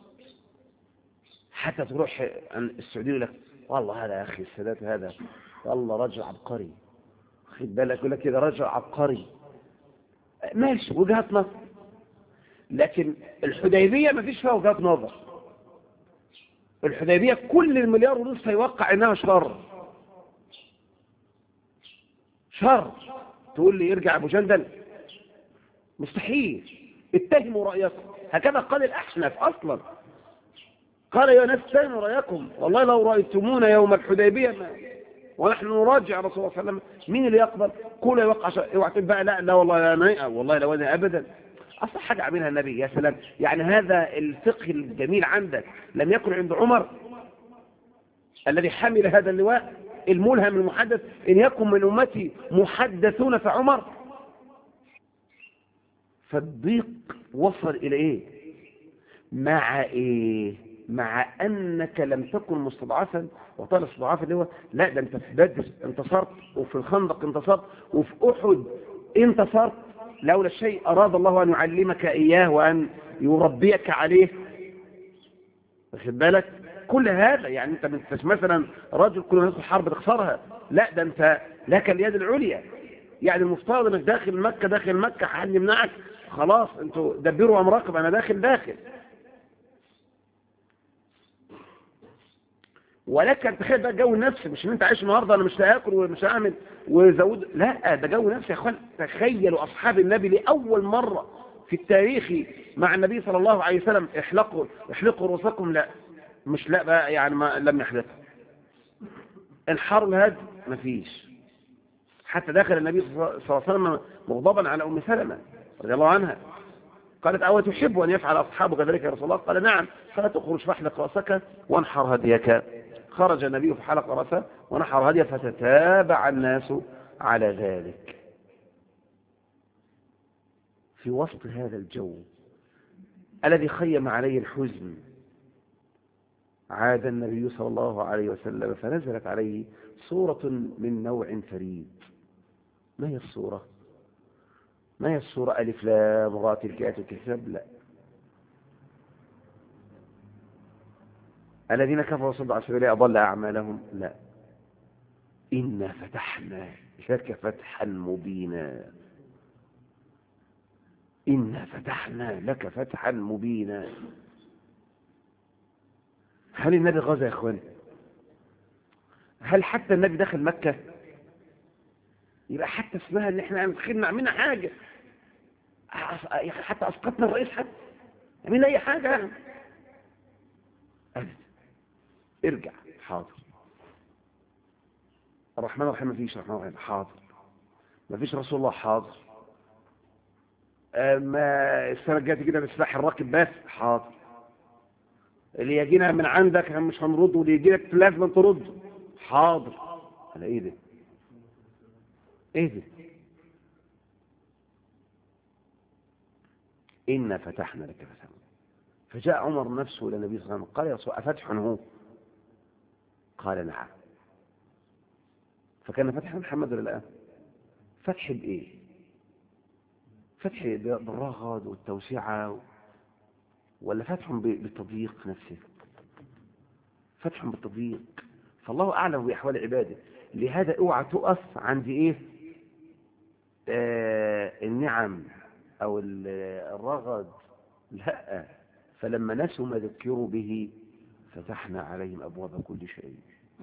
A: حتى تروح عن السعوديه يقول لك والله هذا يا اخي السادات هذا والله رجل عبقري خد بالك يقول لك كده رجل عبقري ماشي وجهات نظر لكن الحديبيه ما فيش فيها وجهات نظر الحديبيه كل المليار ونصف هيوقع انها شر شر تقول لي يرجع ابو جندل مستحيل اتهموا رايكم هكذا قال الاحنف اصلا قال يا ناس اتهموا رايكم والله لو رايتمونا يوم الحديبيه ما ونحن نراجع رسول الله صلى الله عليه وسلم مين اللي يقبل كل يوقع شر اوعى تقول بقى لا لا والله لا والله لو انا ابدا اصلا حاجه عملها النبي يا سلام يعني هذا الفقه الجميل عندك لم يكن عند عمر الذي حمل هذا اللواء الملهم المحدث إن يكن من أمتي محدثون فعمر فالضيق وصل إلى إيه مع إيه مع أنك لم تكن مستضعفا وطال استضعاف اللي هو لا ده أنت في بدر انتصرت وفي الخندق انتصرت وفي أحد انتصرت لولا شيء أراد الله أن يعلمك إياه وأن يربيك عليه واخد بالك كل هذا يعني انت مش مثلا رجل كل ما يدخل حرب تخسرها لا ده انت لك اليد العليا يعني المفترض انك داخل مكة داخل مكة حد يمنعك خلاص انتوا دبروا امركم انا داخل داخل ولك ان تخيل بقى جو نفسي مش ان انت عايش النهارده انا مش هاكل ومش هعمل وزود لا ده جو نفسي يا اخوان تخيلوا اصحاب النبي لاول مره في التاريخ مع النبي صلى الله عليه وسلم احلقوا احلقوا رؤوسكم لا مش لا بقى يعني ما لم يحدث الحر الهد مفيش حتى دخل النبي صلى الله عليه وسلم مغضبا على ام سلمة رضي الله عنها قالت أو تحب أن يفعل أصحابك ذلك يا رسول الله قال نعم قال تخرج فاحلق رأسك وانحر هديك خرج النبي فحلق رأسه ونحر هديه فتتابع الناس على ذلك في وسط هذا الجو الذي خيم عليه الحزن عاد النبي صلى الله عليه وسلم فنزلت عليه صورة من نوع فريد ما هي الصورة ما هي الصورة ألف لام را تلك آيات الكتاب لا الذين كفروا صدوا عن سبيل أضل أعمالهم لا إنا فتحنا لك فتحا مبينا إنا فتحنا لك فتحا مبينا هل النبي غزا يا اخواني هل حتى النبي دخل مكة يبقى حتى اسمها ان احنا دخلنا عملنا حاجة حتى اسقطنا الرئيس حتى عملنا اي حاجة أبدا ارجع حاضر الرحمن الرحيم ما فيش الرحمن الرحيم حاضر ما فيش رسول الله حاضر ما السنة الجاية كده بسلاح الراكب بس حاضر اللي يجينا من عندك مش هنرد واللي يجي لك لازم ترد حاضر على ايه ده ايه ده إنا فتحنا لك فتحا فجاء عمر نفسه إلى النبي صلى الله عليه وسلم قال يا رسول أفتح هو قال نعم فكان فتح محمد ولا لا فتح بإيه فتح بالرغد والتوسعة ولا فتح بالتضييق نفسه فتح بالتضييق فالله أعلم بأحوال عباده لهذا اوعى تقف عند إيه آه النعم أو الرغد لا فلما نسوا ما ذكروا به فتحنا عليهم أبواب كل شيء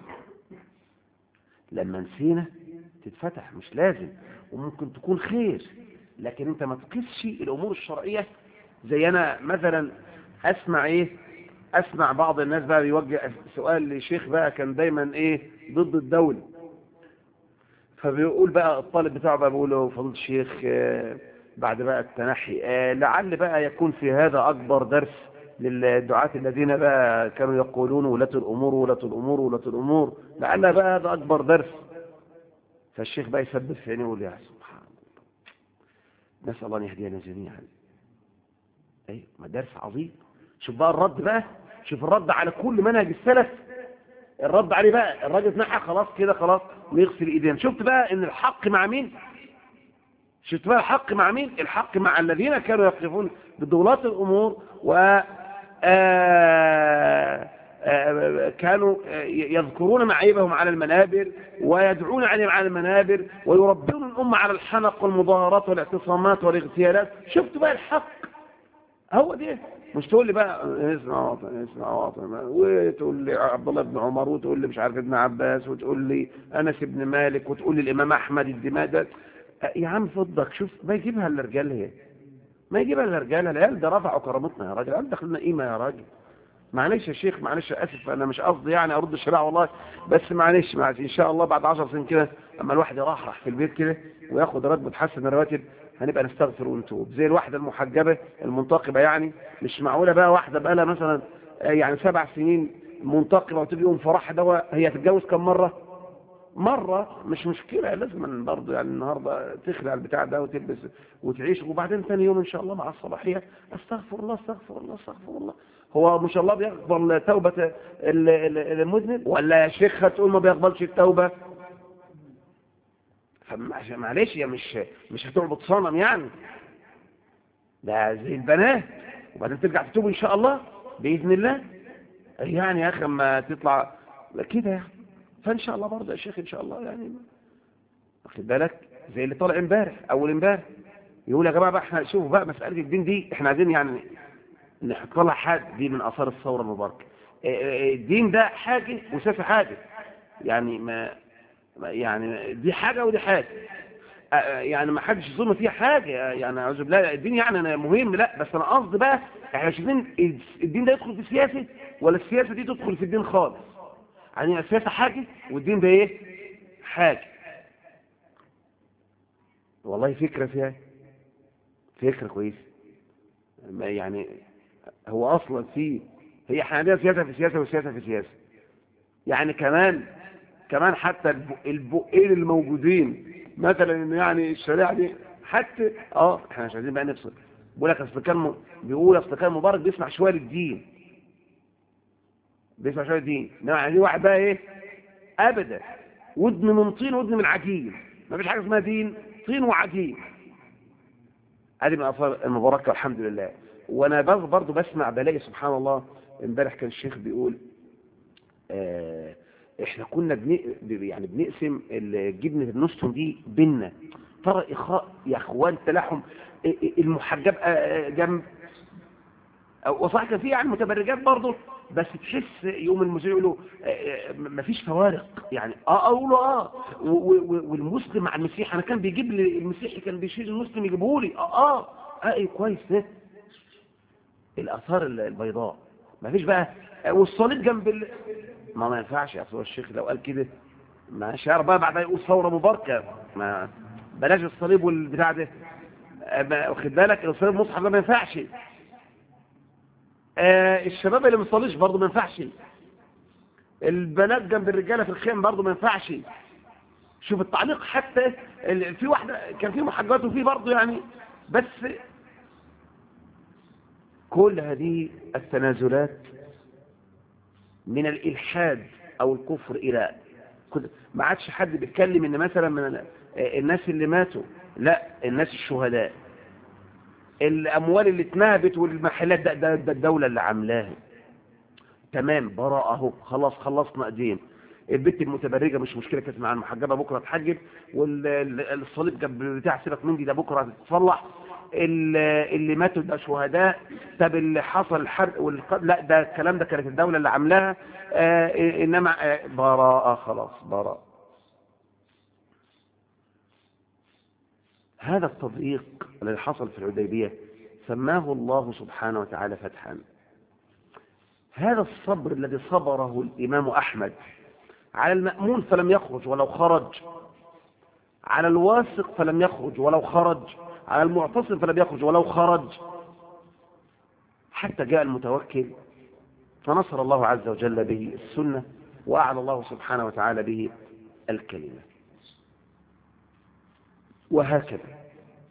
A: لما نسينا تتفتح مش لازم وممكن تكون خير لكن انت ما تقيسش الأمور الشرعية زي أنا مثلا أسمع إيه أسمع بعض الناس بقى بيوجه سؤال لشيخ بقى كان دايما إيه ضد الدولة فبيقول بقى الطالب بتاعه بقى بيقول له فضيله الشيخ آه بعد بقى التنحي آه لعل بقى يكون في هذا أكبر درس للدعاة الذين بقى كانوا يقولون ولاة الأمور ولاة الأمور ولاة الأمور لعل بقى هذا أكبر درس فالشيخ بقى يثبت في عينيه ويقول يا سبحان الله نسأل الله أن يهدينا جميعا أي ما درس عظيم شوف بقى الرد بقى شوف الرد على كل منهج السلف الرد عليه بقى الراجل اتنحى خلاص كده خلاص ويغسل ايدينا شفت بقى ان الحق مع مين شفت بقى الحق مع مين الحق مع الذين كانوا يقفون بدولات الأمور و آه، آه، كانوا يذكرون معيبهم على المنابر ويدعون عليهم على المنابر ويربون الأمة على الحنق والمظاهرات والاعتصامات والاغتيالات شفت بقى الحق هو ده مش تقول لي بقى اسمع وطن اسمع وطن وتقول لي عبد الله بن عمر وتقول لي مش عارف ابن عباس وتقول لي انس بن مالك وتقول لي الامام احمد الدماء ده يا عم فضك شوف ما يجيبها الا الرجال هي ما يجيبها الا الرجال العيال ده رفعوا كرامتنا يا راجل قال دخلنا قيمه يا راجل معلش يا شيخ معلش اسف انا مش قصدي يعني ارد الشريعه والله بس معلش معلش ان شاء الله بعد 10 سنين كده اما الواحد يرحرح في البيت كده وياخد راتب تحسن الرواتب هنبقى نستغفر ونتوب زي الواحده المحجبه المنتقبه يعني مش معقوله بقى واحده بقى لها مثلا يعني سبع سنين منتقبه وتيجي يوم فرحها ده هي تتجوز كم مره مرة مش مشكلة لازم برضه يعني النهاردة تخلع البتاع ده وتلبس وتعيش وبعدين ثاني يوم إن شاء الله مع الصباحية استغفر الله استغفر الله استغفر الله هو ما شاء الله بيقبل توبة المذنب ولا يا شيخ هتقول ما بيقبلش التوبة فمعلش يا مش مش هتعبد صنم يعني ده زي البنات وبعدين ترجع تتوب ان شاء الله باذن الله يعني يا اخي اما تطلع كده يعني فان شاء الله برضه يا شيخ ان شاء الله يعني واخد بالك زي اللي طالع امبارح اول امبارح يقول يا جماعه بقى احنا شوفوا بقى مساله الدين دي احنا عايزين يعني نحط لها حد دي من اثار الثوره المباركه الدين ده حاجه وسافه حاجه يعني ما يعني دي حاجة ودي حاجة يعني ما حدش يظن فيها حاجة يعني أعوذ بالله الدين يعني أنا مهم لا بس أنا قصدي بقى احنا شايفين الدين ده يدخل في السياسة ولا السياسة دي تدخل في الدين خالص يعني السياسة حاجة والدين ده ايه حاجة والله فكرة فيها فكرة كويسة يعني هو أصلا في هي احنا عندنا سياسة في سياسة وسياسة في سياسة يعني كمان كمان حتى البقين الموجودين مثلا ان يعني الشريعه دي حتى اه احنا مش عايزين بقى نفصل بيقول لك اصل كان بيقول اصل كان مبارك بيسمع شويه للدين بيسمع شويه للدين انما عايزين واحد بقى ايه ابدا ودن من طين ودن من عجين ما فيش حاجه اسمها دين طين وعجين هذه من اثار المباركه الحمد لله وانا برضه بسمع بلاقي سبحان الله امبارح كان الشيخ بيقول آه احنا كنا بن... يعني بنقسم الجبنة النصهم دي بينا ترى اخاء يا اخوان تلاحم المحجب جنب وصح كان في يعني متبرجات برضه بس تحس يوم المذيع يقولوا مفيش فوارق يعني اه اقولوا اه والمسلم مع المسيح انا كان بيجيب لي المسيحي كان بيشيل المسلم يجيبه لي اه اه اه ايه كويس ده الاثار البيضاء مفيش بقى والصليب جنب ال... ما ما ينفعش يا اخويا الشيخ لو قال كده مش هيعرف بقى بعدها يقول ثوره مباركه ما بلاش الصليب والبتاع ده واخد بالك الصليب المصحف ده ما ينفعش آه الشباب اللي ما بيصليش برضه ما ينفعش البنات جنب الرجاله في الخيم برضه ما ينفعش شوف التعليق حتى في واحده كان في محجبات وفي برضه يعني بس كل هذه التنازلات من الإلحاد أو الكفر إلى ما عادش حد بيتكلم إن مثلا من الناس اللي ماتوا لا الناس الشهداء الأموال اللي اتنهبت والمحلات ده, ده, ده الدولة اللي عاملاها تمام براءة اهو خلاص خلصنا قديم البنت المتبرجة مش مشكلة كانت مع المحجبة بكرة تحجب والصليب جنب بتاع سيبك من دي ده بكرة هتتصلح اللي ماتوا ده شهداء طب اللي حصل الحرق والق... لا ده الكلام ده كانت الدولة اللي عاملاها آه انما آه براءة خلاص براءة هذا التضييق الذي حصل في الحديبية سماه الله سبحانه وتعالى فتحا هذا الصبر الذي صبره الإمام أحمد على المأمون فلم يخرج ولو خرج على الواثق فلم يخرج ولو خرج على المعتصم فلم يخرج ولو خرج حتى جاء المتوكل فنصر الله عز وجل به السنة وأعلى الله سبحانه وتعالى به الكلمة وهكذا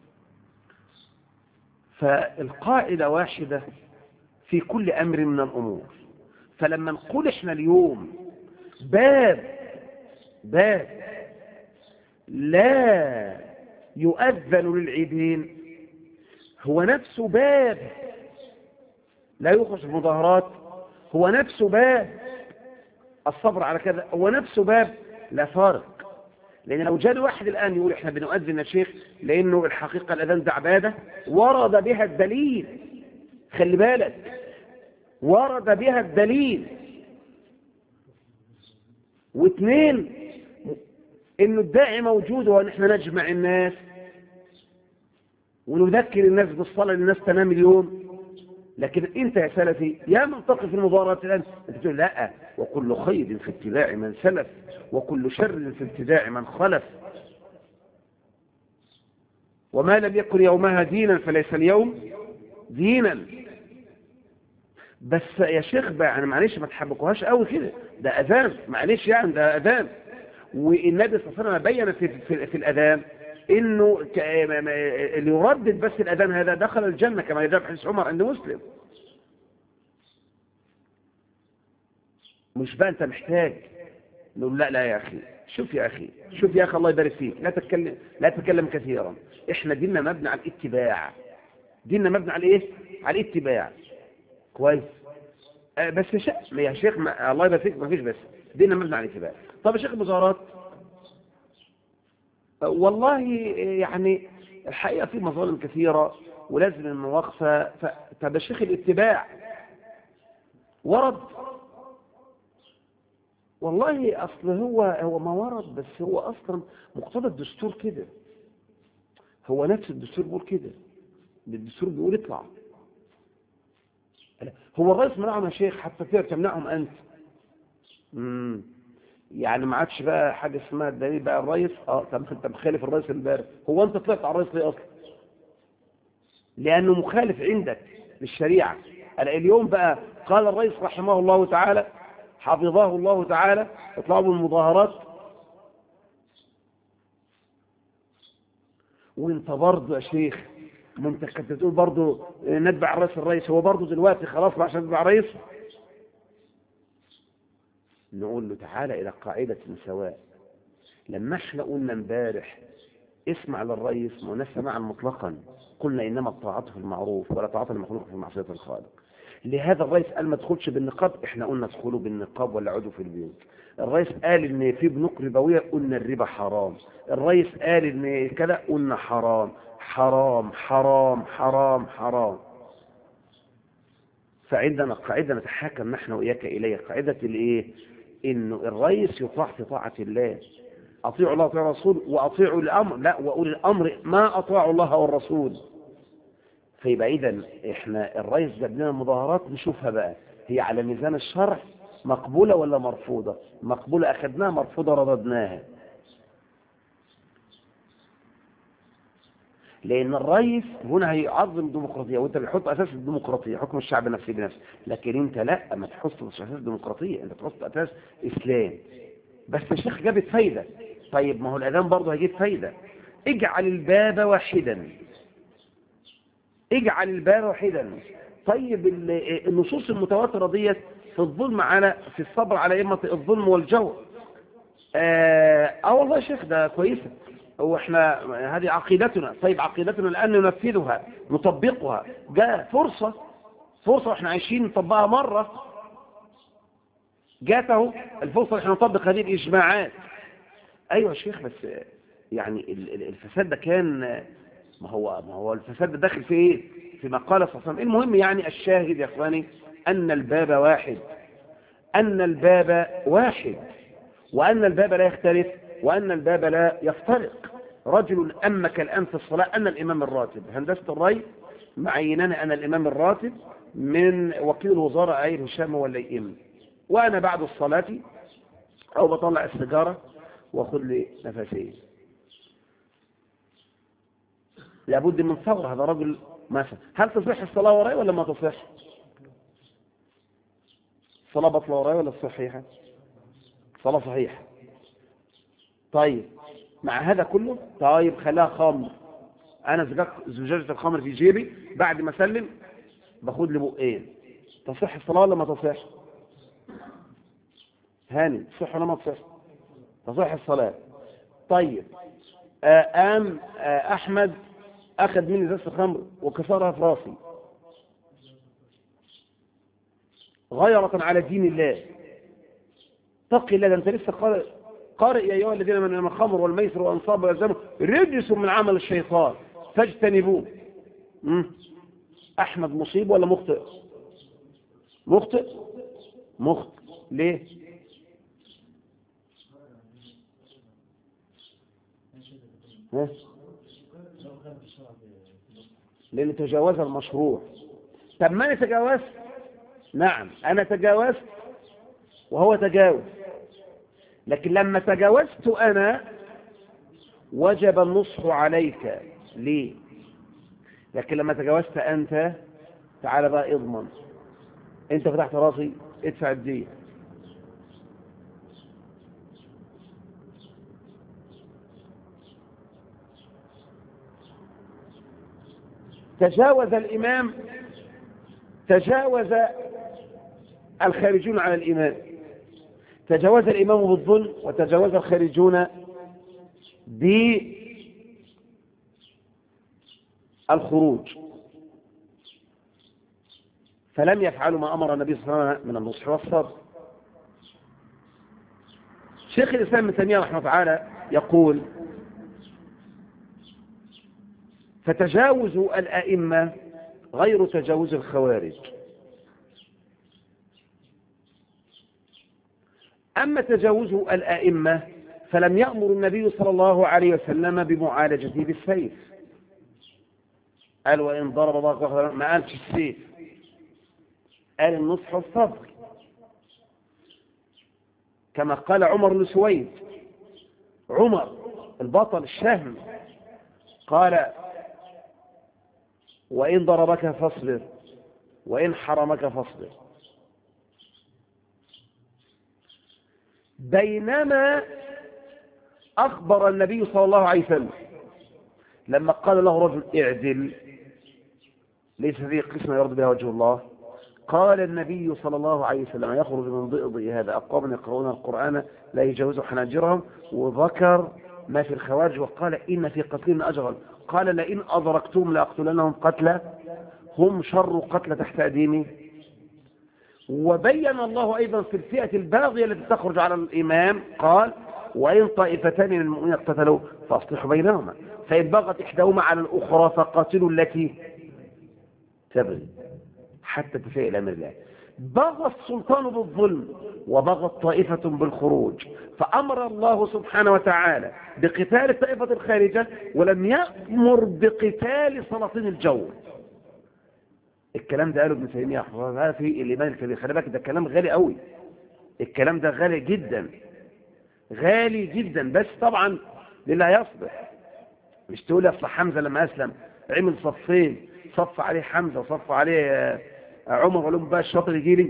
A: فالقاعدة واحدة في كل أمر من الأمور فلما نقول إحنا اليوم باب باب لا يؤذن للعيدين هو نفسه باب لا يخرج المظاهرات هو نفسه باب الصبر على كذا هو نفسه باب لا فارق لأن لو جاء واحد الآن يقول إحنا بنؤذن يا شيخ لأنه الحقيقة الأذان ده عبادة ورد بها الدليل خلي بالك ورد بها الدليل واثنين انه الداعي موجود وان احنا نجمع الناس ونذكر الناس بالصلاة للناس تنام اليوم لكن انت يا سلفي يا من تقف المباراة الان انت تقول لا وكل خير في اتباع من سلف وكل شر في ابتداع من خلف وما لم يكن يومها دينا فليس اليوم دينا بس يا شيخ بقى يعني معلش ما تحبكوهاش قوي كده ده اذان معلش يعني ده اذان والنبي صلى الله عليه وسلم بين في, في, في الاذان انه اللي يردد بس الاذان هذا دخل الجنه كما يدعى حديث عمر عند مسلم مش بقى انت محتاج نقول لا لا يا اخي شوف يا اخي شوف يا اخي الله يبارك فيك لا تتكلم لا تتكلم كثيرا احنا ديننا مبني على الاتباع ديننا مبني على ايه على الاتباع كويس آه بس يا شيخ يا شيخ ما الله يبارك فيك ما فيش بس ديننا مبني على الاتباع طب يا شيخ المظاهرات آه والله يعني الحقيقه في مظالم كثيره ولازم المواقفه طب يا شيخ الاتباع ورد والله اصل هو هو ما ورد بس هو اصلا مقتضى الدستور كده هو نفس الدستور بيقول كده الدستور بيقول اطلع هو الرئيس منعهم يا شيخ حتى تمنعهم انت امم يعني ما عادش بقى حاجه اسمها الدليل بقى الرئيس اه طب انت مخالف الرئيس امبارح هو انت طلعت على الرئيس ليه اصلا لانه مخالف عندك للشريعه اليوم بقى قال الرئيس رحمه الله تعالى حفظه الله تعالى اطلعوا بالمظاهرات وانت برضه يا شيخ ما انت كنت تقول برضه نتبع الرئيس الرئيس هو برضه دلوقتي خلاص بقى عشان نتبع الرئيس نقول له تعالى الى قاعدة سواء لما احنا قلنا امبارح اسمع للرئيس ما قلناش سماعا مطلقا قلنا انما الطاعة في المعروف ولا طاعة المخلوق في معصية الخالق لهذا الرئيس قال ما تدخلش بالنقاب احنا قلنا ادخلوا بالنقاب ولا عدوا في البيوت الرئيس قال ان في بنوك ربويه قلنا الربا حرام الرئيس قال ان كذا قلنا حرام حرام حرام حرام حرام فعندنا قاعده نتحاكم نحن واياك اليها قاعده الايه انه الرئيس يطاع في طاعه الله اطيعوا الله واطيعوا الرسول واطيعوا الامر لا واولي الامر ما اطاعوا الله والرسول فيبقى اذا احنا الرئيس جاب لنا مظاهرات نشوفها بقى هي على ميزان الشرع مقبولة ولا مرفوضة مقبولة أخذناها مرفوضة رددناها لأن الرئيس هنا هيعظم الديمقراطية وأنت بتحط أساس الديمقراطية حكم الشعب نفسه بنفسه لكن أنت لا ما تحطش أساس الديمقراطية أنت تحط أساس إسلام بس الشيخ جابت فايدة طيب ما هو الأذان برضه هيجيب فايدة اجعل الباب واحدا اجعل الباب واحدا طيب النصوص المتواترة ديت في الظلم على في الصبر على إمة الظلم والجور اه, آه والله يا شيخ ده كويسة هو احنا هذه عقيدتنا طيب عقيدتنا الآن ننفذها نطبقها جاء فرصة فرصة احنا عايشين نطبقها مرة جاته الفرصة احنا نطبق هذه الإجماعات أيوة يا شيخ بس يعني الفساد ده كان ما هو ما هو الفساد ده داخل في ايه فيما قال صلى الله عليه وسلم المهم يعني الشاهد يا اخواني أن الباب واحد أن الباب واحد وأن الباب لا يختلف وأن الباب لا يفترق رجل أمك الآن في الصلاة أن الإمام الراتب هندسة الري معيننا أنا الإمام الراتب من وكيل الوزارة عير هشام ولا يئم وأنا بعد الصلاة أو بطلع السيجارة وأخذ لي نفسين لابد من ثورة هذا رجل مثلا هل تصح الصلاة وراي ولا ما تصح الصلاة بطلة وراي ولا صحيحة صلاة صحيحة طيب مع هذا كله طيب خلاها خمر انا زجاجة الخمر في جيبي بعد ما اسلم باخد لي بقين تصح الصلاة ولا ما تصح هاني تصح ولا ما تصح تصح الصلاة طيب آه، قام آه، احمد اخذ مني ازازه خمر وكسرها في راسي غيرة على دين الله تقي الله ده انت لسه قارئ قارئ يا ايها الذين امنوا إنما الخمر والميسر والانصاب والازلام رجس من عمل الشيطان فاجتنبوه مم. احمد مصيب ولا مخطئ مخطئ مخطئ ليه ها؟ لأن تجاوز المشروع طب ما أنا تجاوزت نعم أنا تجاوزت وهو تجاوز لكن لما تجاوزت أنا وجب النصح عليك ليه لكن لما تجاوزت أنت تعال بقى اضمن أنت فتحت راسي ادفع الدين تجاوز الإمام تجاوز الخارجون على الإمام تجاوز الإمام بالظلم وتجاوز الخارجون بالخروج فلم يفعلوا ما أمر النبي صلى الله عليه وسلم من النصح والصبر شيخ الإسلام ابن تيمية رحمه الله تعالى يقول فتجاوز الأئمة غير تجاوز الخوارج أما تجاوز الأئمة فلم يأمر النبي صلى الله عليه وسلم بمعالجته بالسيف قال وإن ضرب ضرب ما قالش السيف قال النصح والصبر كما قال عمر بن سويد عمر البطل الشهم قال وإن ضربك فاصبر وإن حرمك فاصبر بينما أخبر النبي صلى الله عليه وسلم لما قال له رجل اعدل ليس فيه قسمة يرد بها وجه الله قال النبي صلى الله عليه وسلم يخرج من ضئضئ هذا أقوام يقرؤون القرآن لا يجاوز حناجرهم وذكر ما في الخوارج وقال إن في قتلهم أجرا قال لئن أدركتم لأقتلنهم قتلى هم شر قتل تحت أديمي وبين الله أيضا في الفئة الباغية التي تخرج على الإمام قال وإن طائفتان من المؤمنين اقتتلوا فأصلحوا بينهما فإن بغت إحداهما على الأخرى فقاتلوا التي تبغي حتى تفاء الأمر الله بغى السلطان بالظلم وبغت طائفة بالخروج فأمر الله سبحانه وتعالى بقتال الطائفة الخارجة ولم يأمر بقتال سلاطين الجو الكلام ده قاله ابن تيمية هذا في الإيمان الكبير خلي بالك ده كلام غالي قوي الكلام ده غالي جدا غالي جدا بس طبعا للي هيصبح مش تقول يا اصل حمزة لما أسلم عمل صفين صف عليه حمزة وصف عليه عمر وقال لهم بقى الشاطر يجي لي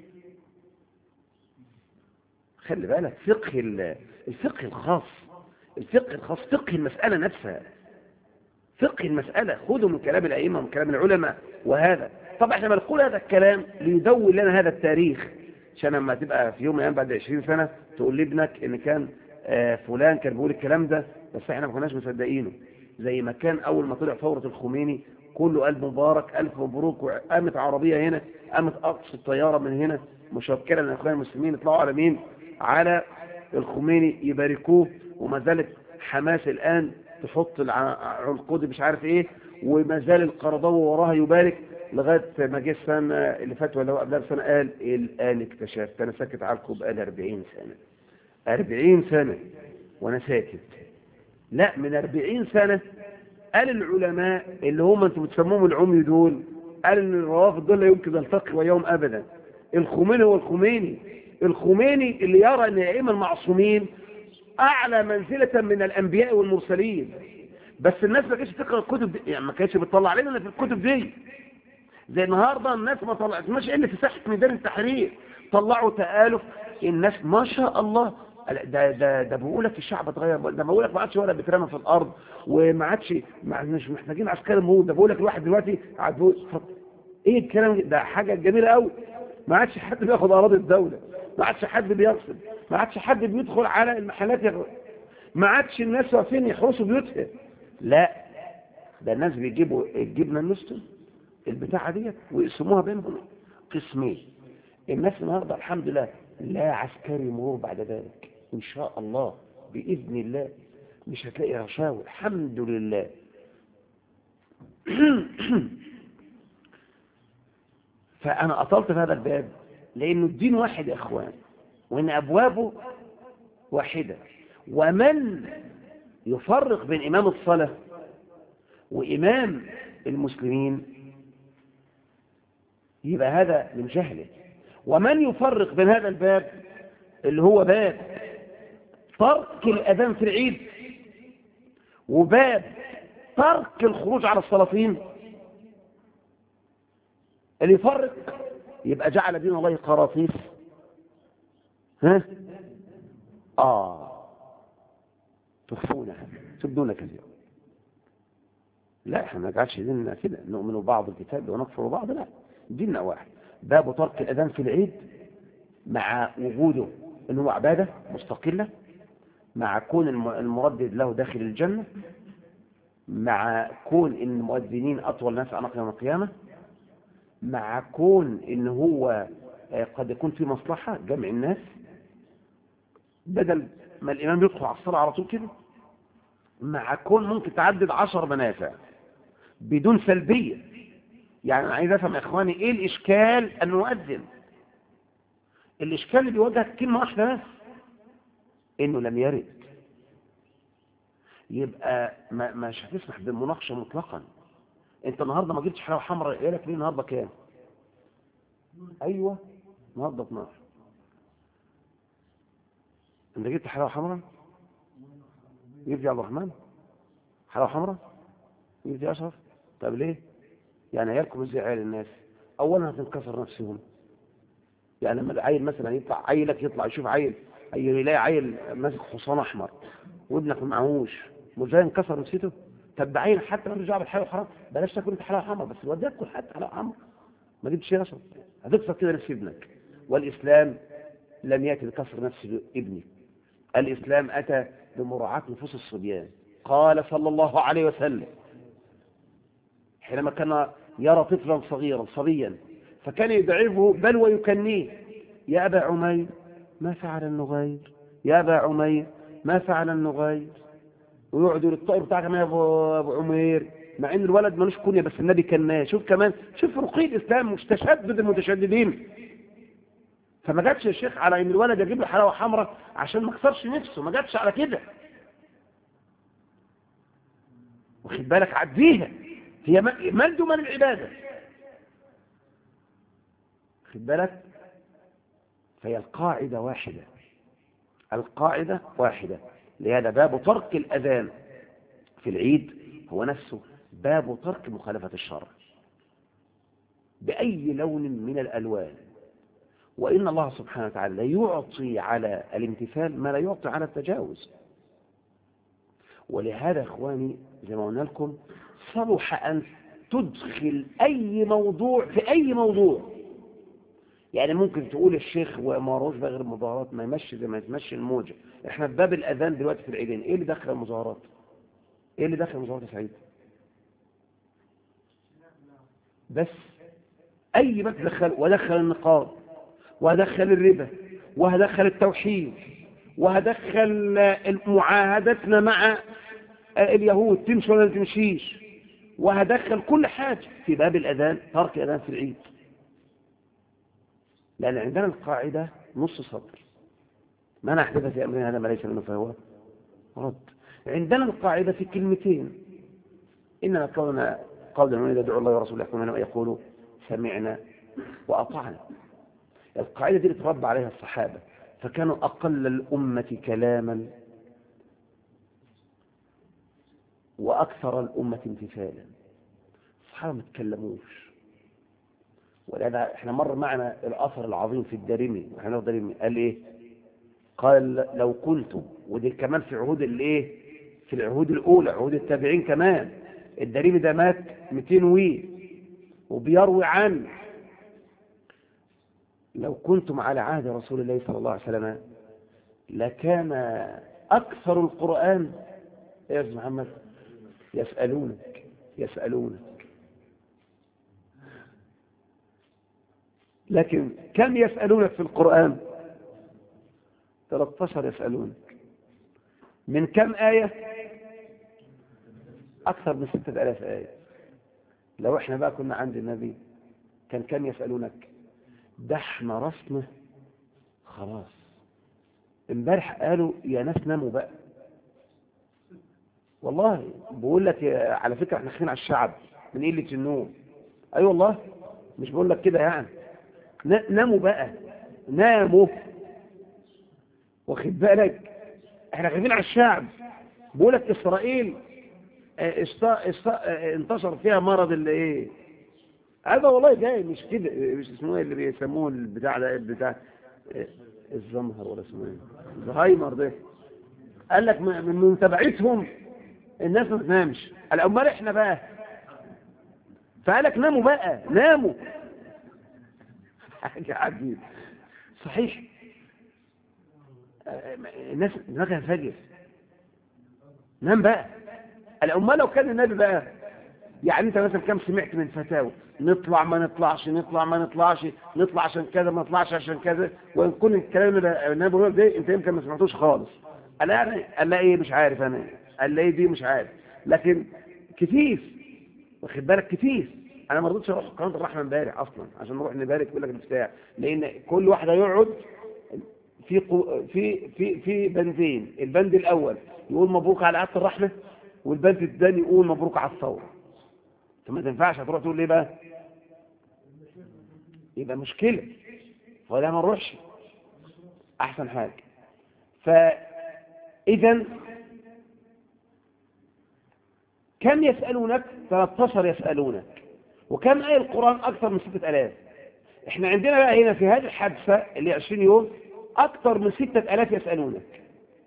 A: خلي بالك فقه الفقه الخاص الفقه الخاص فقه المسألة نفسها فقه المسألة خذوا من كلام الأئمة ومن كلام العلماء وهذا طبعا احنا بنقول هذا الكلام ليدون لنا هذا التاريخ عشان لما تبقى في يوم من الايام بعد 20 سنة تقول لابنك ان كان آه فلان كان بيقول الكلام ده بس احنا ما كناش مصدقينه زي ما كان اول ما طلع ثورة الخميني كله قال مبارك ألف مبروك وقامت عربية هنا قامت أقصى الطيارة من هنا مشكلة من الأخوان المسلمين يطلعوا على مين على الخميني يباركوه وما زالت حماس الآن تحط العنقود مش عارف ايه وما زال القرضاوي وراها يبارك لغاية ما جه السنة اللي فات ولا قبلها بسنة قال الآن اكتشفت أنا ساكت عنكم بقالي 40 سنة 40 سنة وأنا ساكت لا من 40 سنة قال العلماء اللي هم انتم بتسموهم العمي دول قال ان الروافض دول لا يمكن التقي ويوم ابدا الخميني هو الخميني الخميني اللي يرى ان الائمه المعصومين اعلى منزله من الانبياء والمرسلين بس الناس ما كانتش تقرا الكتب دي يعني ما كانتش بتطلع علينا في الكتب دي زي النهارده الناس ما طلعت مش الا في ساحه ميدان التحرير طلعوا تآلف الناس ما شاء الله ده ده ده بقول لك الشعب اتغير ده بقول لك ما عادش ولا بيترمى في الارض وما عادش مش محتاجين عسكري موجود ده بقول لك الواحد دلوقتي قاعد بيقول ايه الكلام ده حاجه جميله قوي ما عادش حد بياخد اراضي الدوله ما عادش حد بيغصب ما عادش حد بيدخل على المحلات يغ... ما عادش الناس واقفين يحرسوا بيوتها لا ده الناس بيجيبوا الجبنه النستم البتاعه ديت ويقسموها بينهم قسمين الناس النهارده الحمد لله لا عسكري مرور بعد ذلك ان شاء الله باذن الله مش هتلاقي رشاوي الحمد لله فانا اطلت في هذا الباب لانه الدين واحد يا اخوان وان ابوابه واحده ومن يفرق بين امام الصلاه وامام المسلمين يبقى هذا من جهله ومن يفرق بين هذا الباب اللي هو باب ترك الأذان في العيد وباب ترك الخروج على السلاطين اللي يفرق يبقى جعل دين الله قراطيس ها آه تخفونها تبدون كثيرا لا احنا ما نجعلش ديننا كده نؤمن بعض الكتاب ونكفر بعض لا ديننا واحد باب ترك الأذان في العيد مع وجوده أنه هو عبادة مستقلة مع كون المردد له داخل الجنة مع كون ان المؤذنين أطول ناس عنق يوم القيامة مع كون ان هو قد يكون في مصلحة جمع الناس بدل ما الإمام يدخل على الصلاة على طول كده مع كون ممكن تعدد عشر منافع بدون سلبية يعني أنا عايز أفهم يا إخواني إيه الإشكال أن نؤذن الإشكال اللي بيواجهك كلمة واحدة بس إنه لم يرد يبقى ما مش هتسمح بالمناقشة مطلقا أنت النهاردة ما جبتش حلاوة حمراء إيه لك ليه النهاردة كام أيوة النهاردة 12 أنت جبت حلاوة حمراء جبت يا عبد الرحمن حلاوة حمراء جبت يا أشرف طب ليه يعني عيالكم ازاي عيال الناس اولا هتنكسر نفسهم يعني لما العيل مثلا يطلع عيلك يطلع يشوف عيل يلاقي عيل ماسك حصان احمر وابنك ما معهوش مش زي انكسر نفسيته طب ده عيل حتى ما رجع بالحلاوه حرام بلاش تاكل انت حلاوه حمر بس الواد ياكل حتى حلاوه حمر ما جبتش يا نشر هتكسر كده نفس ابنك والاسلام لم ياتي لكسر نفس ابني الاسلام اتى بمراعاه نفوس الصبيان قال صلى الله عليه وسلم حينما كان يرى طفلا صغيرا صبيا فكان يدعبه بل ويكنيه يا أبا عمير ما فعل النغير يا أبا عمير ما فعل النغير ويقعدوا للطائر بتاعك يا أبو عمير مع ان الولد ملوش كنية بس النبي كناه شوف كمان شوف رقي الإسلام مش تشدد المتشددين فما جاتش يا شيخ على ان الولد يجيب له حلاوه حمراء عشان ما كسرش نفسه ما جاتش على كده واخد بالك عديها هي ملد من العبادة خد بالك فهي القاعدة واحدة القاعدة واحدة لهذا باب ترك الأذان في العيد هو نفسه باب ترك مخالفة الشرع بأي لون من الألوان وإن الله سبحانه وتعالى لا يعطي على الامتثال ما لا يعطي على التجاوز ولهذا إخواني زي ما قلنا لكم صلح أن تدخل أي موضوع في أي موضوع يعني ممكن تقول الشيخ وما روش بقى غير المظاهرات ما يمشي زي ما يتمشي الموجة احنا في باب الأذان دلوقتي في العيدين ايه اللي دخل المظاهرات ايه اللي دخل المظاهرات يا سعيد بس اي باب دخل ودخل النقاب ودخل الربا وهدخل التوحيد وهدخل معاهدتنا مع اليهود تمشي ولا ما تمشيش وهدخل كل حاجة في باب الأذان ترك الأذان في العيد لأن عندنا القاعدة نص سطر ما نحدث في أمرنا هذا ما ليس منه فهو رد عندنا القاعدة في كلمتين إنما قولنا قولا من يدعو الله ورسوله يحكمنا ويقولوا سمعنا وأطعنا القاعدة دي تربى عليها الصحابة فكانوا أقل الأمة كلاما وأكثر الأمة امتثالا الصحابة ما تكلموش ولهذا احنا مر معنا الأثر العظيم في الدارمي احنا الدارمي قال ايه قال لو قلت ودي كمان في عهود الايه في العهود الأولى عهود التابعين كمان الدارمي ده مات 200 وي وبيروي عن لو كنتم على عهد رسول الله صلى الله عليه وسلم لكان أكثر القرآن يا أستاذ محمد يسألونك يسألونك لكن كم يسألونك في القرآن 13 يسألونك من كم آية أكثر من ستة ألاف آية لو احنا بقى كنا عند النبي كان كم يسألونك ده احنا رسمه خلاص امبارح قالوا يا ناس ناموا بقى والله بقول لك يا- على فكرة احنا خين على الشعب من قلة النوم اي أيوة والله مش بقول لك كده يعني ن- ناموا بقى ناموا واخد بالك احنا خايفين على الشعب بقول لك اسرائيل اه، است- است- اه، انتشر فيها مرض اللي ايه هذا والله جاي مش كده مش اسمه ايه اللي بيسموه البتاع ده بتاع اه، الزمهر ولا اسمه ايه الزهايمر ده قال لك من من متابعتهم الناس ما تنامش قال امال احنا بقى فقال لك ناموا بقى ناموا حاجه عجيب صحيح آه، الناس دماغها فجر نام بقى الأمة لو كان النبي بقى يعني انت مثلا كم سمعت من فتاوى نطلع ما نطلعش نطلع ما نطلعش نطلع عشان كذا ما نطلعش عشان كذا وان كل الكلام اللي النبي بيقول ده انت يمكن ما سمعتوش خالص قال لا انا قال لا ايه مش عارف انا قال لا ايه دي مش عارف لكن كتير واخد بالك كتير انا ما رضيتش اروح قناه الرحمه امبارح اصلا عشان نروح نبارك يقول لك الافتتاح لان كل واحد هيقعد في قو... في في في بندين البند الاول يقول مبروك على عاده الرحمه والبند الثاني يقول مبروك على الثوره فما تنفعش هتروح تقول ليه بقى يبقى مشكله فلا ما نروحش احسن حاجه فاذا كم يسالونك 13 يسالونك وكم آية القرآن أكثر من 6000 احنا عندنا بقى هنا في هذه الحادثة اللي 20 يوم أكثر من 6000 يسألونك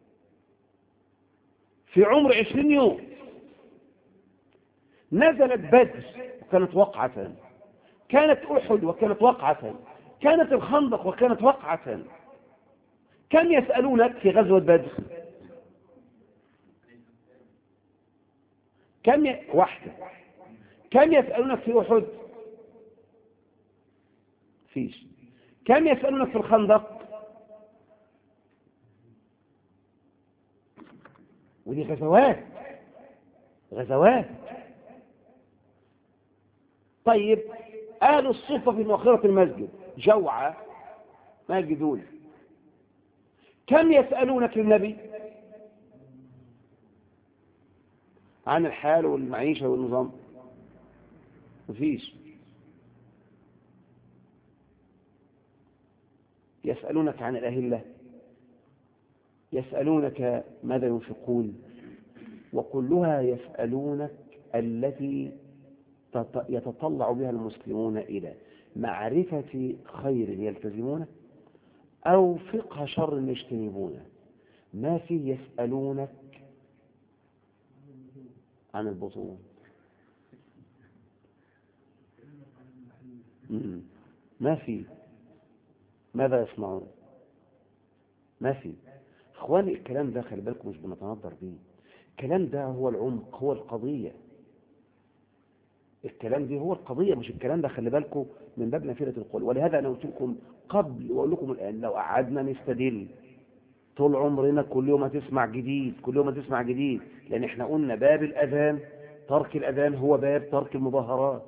A: في عمر 20 يوم نزلت بدر وكانت وقعة كانت أحد وكانت وقعة كانت الخندق وكانت وقعة كم يسألونك في غزوة بدر كم ي... واحدة كم يسألونك في أحد فيش كم يسألونك في الخندق ودي غزوات غزوات طيب أهل الصفة في مؤخرة المسجد جوعة ما يجدون كم يسألونك للنبي عن الحال والمعيشة والنظام مفيش يسألونك عن الأهلة يسألونك ماذا ينفقون وكلها يسألونك التي تط- يتطلع بها المسلمون إلى معرفة خير يلتزمونه أو فقه شر يجتنبونه ما في يسألونك عن البطون مم. ما في ماذا يصنعون ما في اخواني الكلام ده خلي بالكم مش بنتنظر بيه الكلام ده هو العمق هو القضية الكلام دي هو القضية مش الكلام ده خلي بالكم من باب نافلة القول ولهذا أنا قلت لكم قبل وأقول لكم الآن لو قعدنا نستدل طول عمرنا كل يوم هتسمع جديد كل يوم هتسمع جديد لأن احنا قلنا باب الأذان ترك الأذان هو باب ترك المظاهرات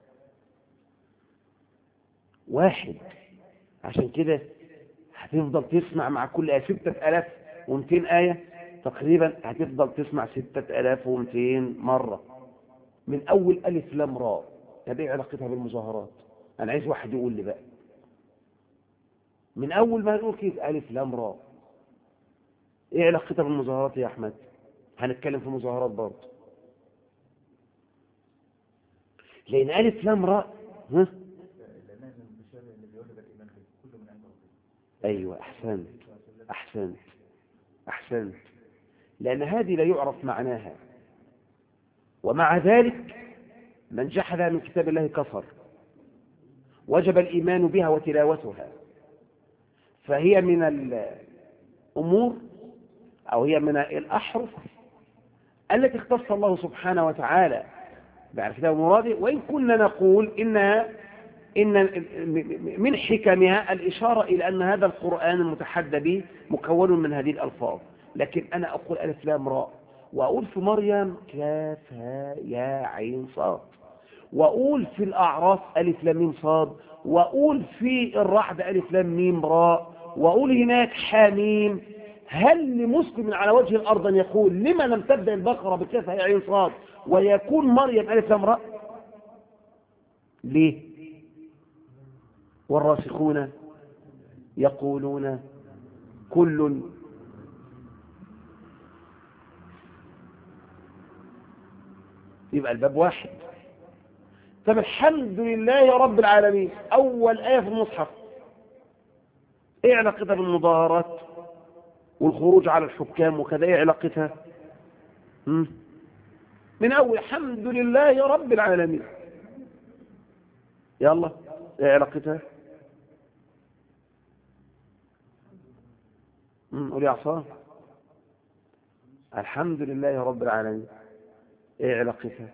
A: واحد عشان كده هتفضل تسمع مع كل آية ستة ألاف ومتين آية تقريبا هتفضل تسمع ستة ألاف ومتين مرة من أول ألف لام راء طب إيه علاقتها بالمظاهرات أنا عايز واحد يقول لي بقى من أول ما نقول كده ألف لام راء إيه علاقتها بالمظاهرات يا أحمد هنتكلم في المظاهرات برضه لأن ألف لام راء ها أيوة أحسنت أحسنت أحسنت لأن هذه لا يعرف معناها ومع ذلك من جحدها من كتاب الله كفر وجب الإيمان بها وتلاوتها فهي من الأمور أو هي من الأحرف التي اختص الله سبحانه وتعالى بعرفتها ومراده وإن كنا نقول إنها إن من حكمها الإشارة إلى أن هذا القرآن المتحدى به مكون من هذه الألفاظ لكن أنا أقول ألف لام راء وأقول في مريم كاف ها يا عين صاد وأقول في الأعراف ألف لام ميم صاد وأقول في الرعد ألف لام ميم راء وأقول هناك حاميم هل لمسلم على وجه الأرض أن يقول لما لم تبدأ البقرة بكاف ها يا عين صاد ويكون مريم ألف لام راء ليه والراسخون يقولون كل يبقى الباب واحد طب الحمد لله يا رب العالمين أول آية في المصحف إيه علاقتها بالمظاهرات والخروج على الحكام وكذا إيه علاقتها هم؟ من أول الحمد لله يا رب العالمين يلا إيه علاقتها قول يا عصام الحمد لله يا رب العالمين ايه علاقتها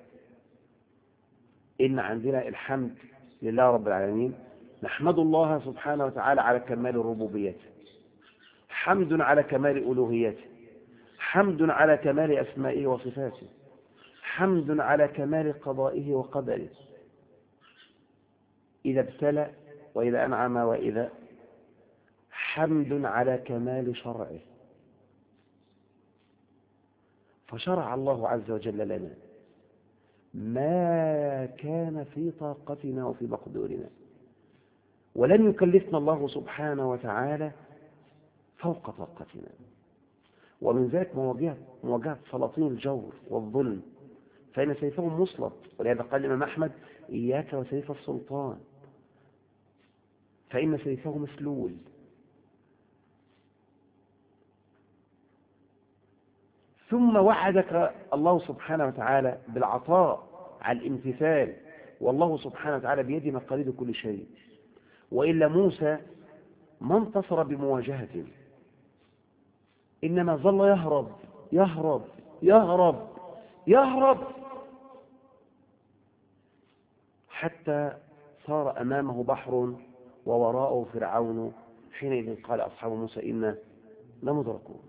A: ان عندنا الحمد لله رب العالمين نحمد الله سبحانه وتعالى على كمال ربوبيته حمد على كمال ألوهيته حمد على كمال أسمائه وصفاته حمد على كمال قضائه وقدره إذا ابتلى وإذا أنعم وإذا حمد على كمال شرعه فشرع الله عز وجل لنا ما كان في طاقتنا وفي مقدورنا ولن يكلفنا الله سبحانه وتعالى فوق طاقتنا ومن ذلك مواجهة, مواجهة سلاطين الجور والظلم فإن سيفهم مسلط ولهذا قال الإمام أحمد إياك وسيف السلطان فإن سيفه مسلول ثم وعدك الله سبحانه وتعالى بالعطاء على الامتثال والله سبحانه وتعالى بيده مقاليد كل شيء وإلا موسى ما انتصر بمواجهة إنما ظل يهرب يهرب يهرب يهرب حتى صار أمامه بحر ووراءه فرعون حينئذ قال أصحاب موسى إنا لمدركون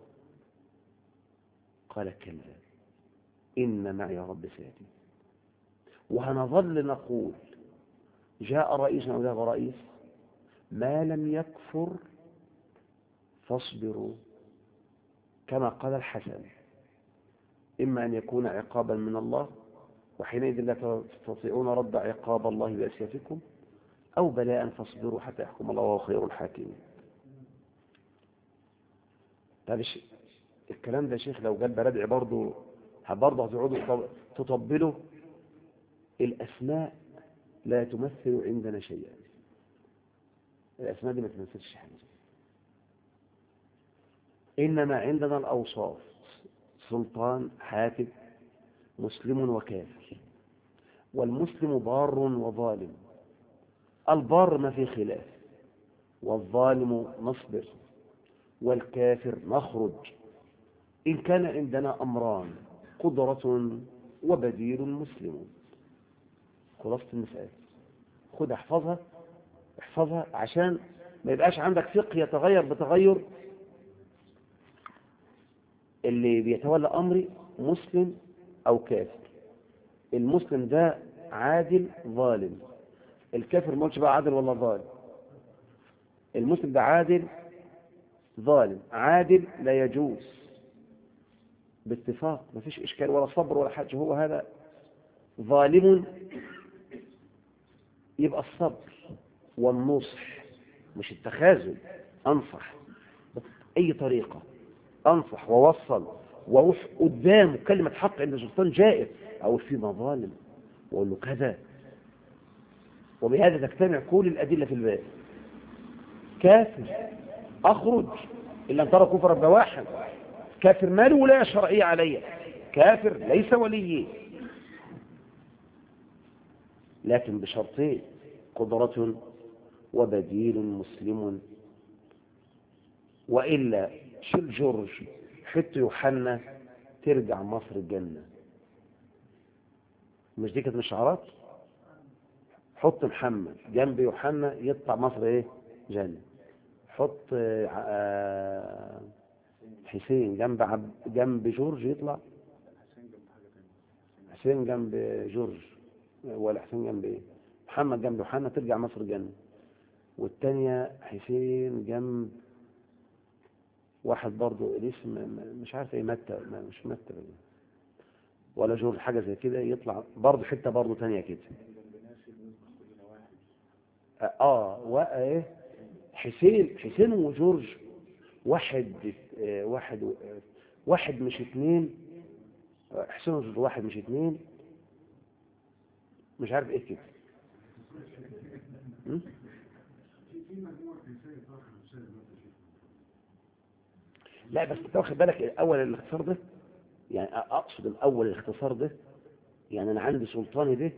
A: قال كلا إن معي رب سيهدين وهنظل نقول جاء رئيس أو ذهب رئيس ما لم يكفر فاصبروا كما قال الحسن إما أن يكون عقابا من الله وحينئذ لا تستطيعون رد عقاب الله بأسيافكم أو بلاء فاصبروا حتى يحكم الله وهو خير الحاكمين طيب الكلام ده يا شيخ لو جاب بردع برضه برضه هتقعدوا تطبلوا الأسماء لا تمثل عندنا شيئا الأسماء دي ما تمثلش حاجة إنما عندنا الأوصاف سلطان حاكم مسلم وكافر والمسلم بار وظالم البار ما في خلاف والظالم نصبر والكافر نخرج إن كان عندنا أمران قدرة وبديل مسلم خلاصة المسألة خد احفظها احفظها عشان ما يبقاش عندك فقه يتغير بتغير اللي بيتولى أمري مسلم أو كافر المسلم ده عادل ظالم الكافر ما قلتش بقى عادل ولا ظالم المسلم ده عادل ظالم عادل لا يجوز باتفاق ما فيش إشكال ولا صبر ولا حاجة هو هذا ظالم يبقى الصبر والنصح مش التخاذل أنصح بأي طريقة أنصح ووصل وروح قدامه كلمة حق عند سلطان جائر أو في مظالم وأقول له كذا وبهذا تجتمع كل الأدلة في الباب كافر أخرج إلا أن ترى كفر بواحد كافر ما له ولاية شرعية علي كافر ليس وليي لكن بشرطين قدرة وبديل مسلم وإلا شو الجرج حط يوحنا ترجع مصر الجنة مش دي كانت من الشعارات حط محمد جنب يوحنا يطلع مصر ايه جنة حط آه، حسين جنب عب جنب جورج يطلع حسين جنب جورج ولا حسين جنب ايه محمد جنب يوحنا ترجع مصر جنة والتانية حسين جنب واحد برضو الاسم م- مش عارف ايه متى ما- مش متى ولا جورج حاجة زي كده يطلع برضو حتة برضو تانية كده اه وايه حسين حسين وجورج واحد آه، واحد آه، واحد مش اتنين آه، حسين وجورج واحد مش اتنين مش عارف ايه كده م? لا بس انت واخد بالك الاول الاختصار ده يعني اقصد الاول الاختصار ده يعني انا عندي سلطاني ده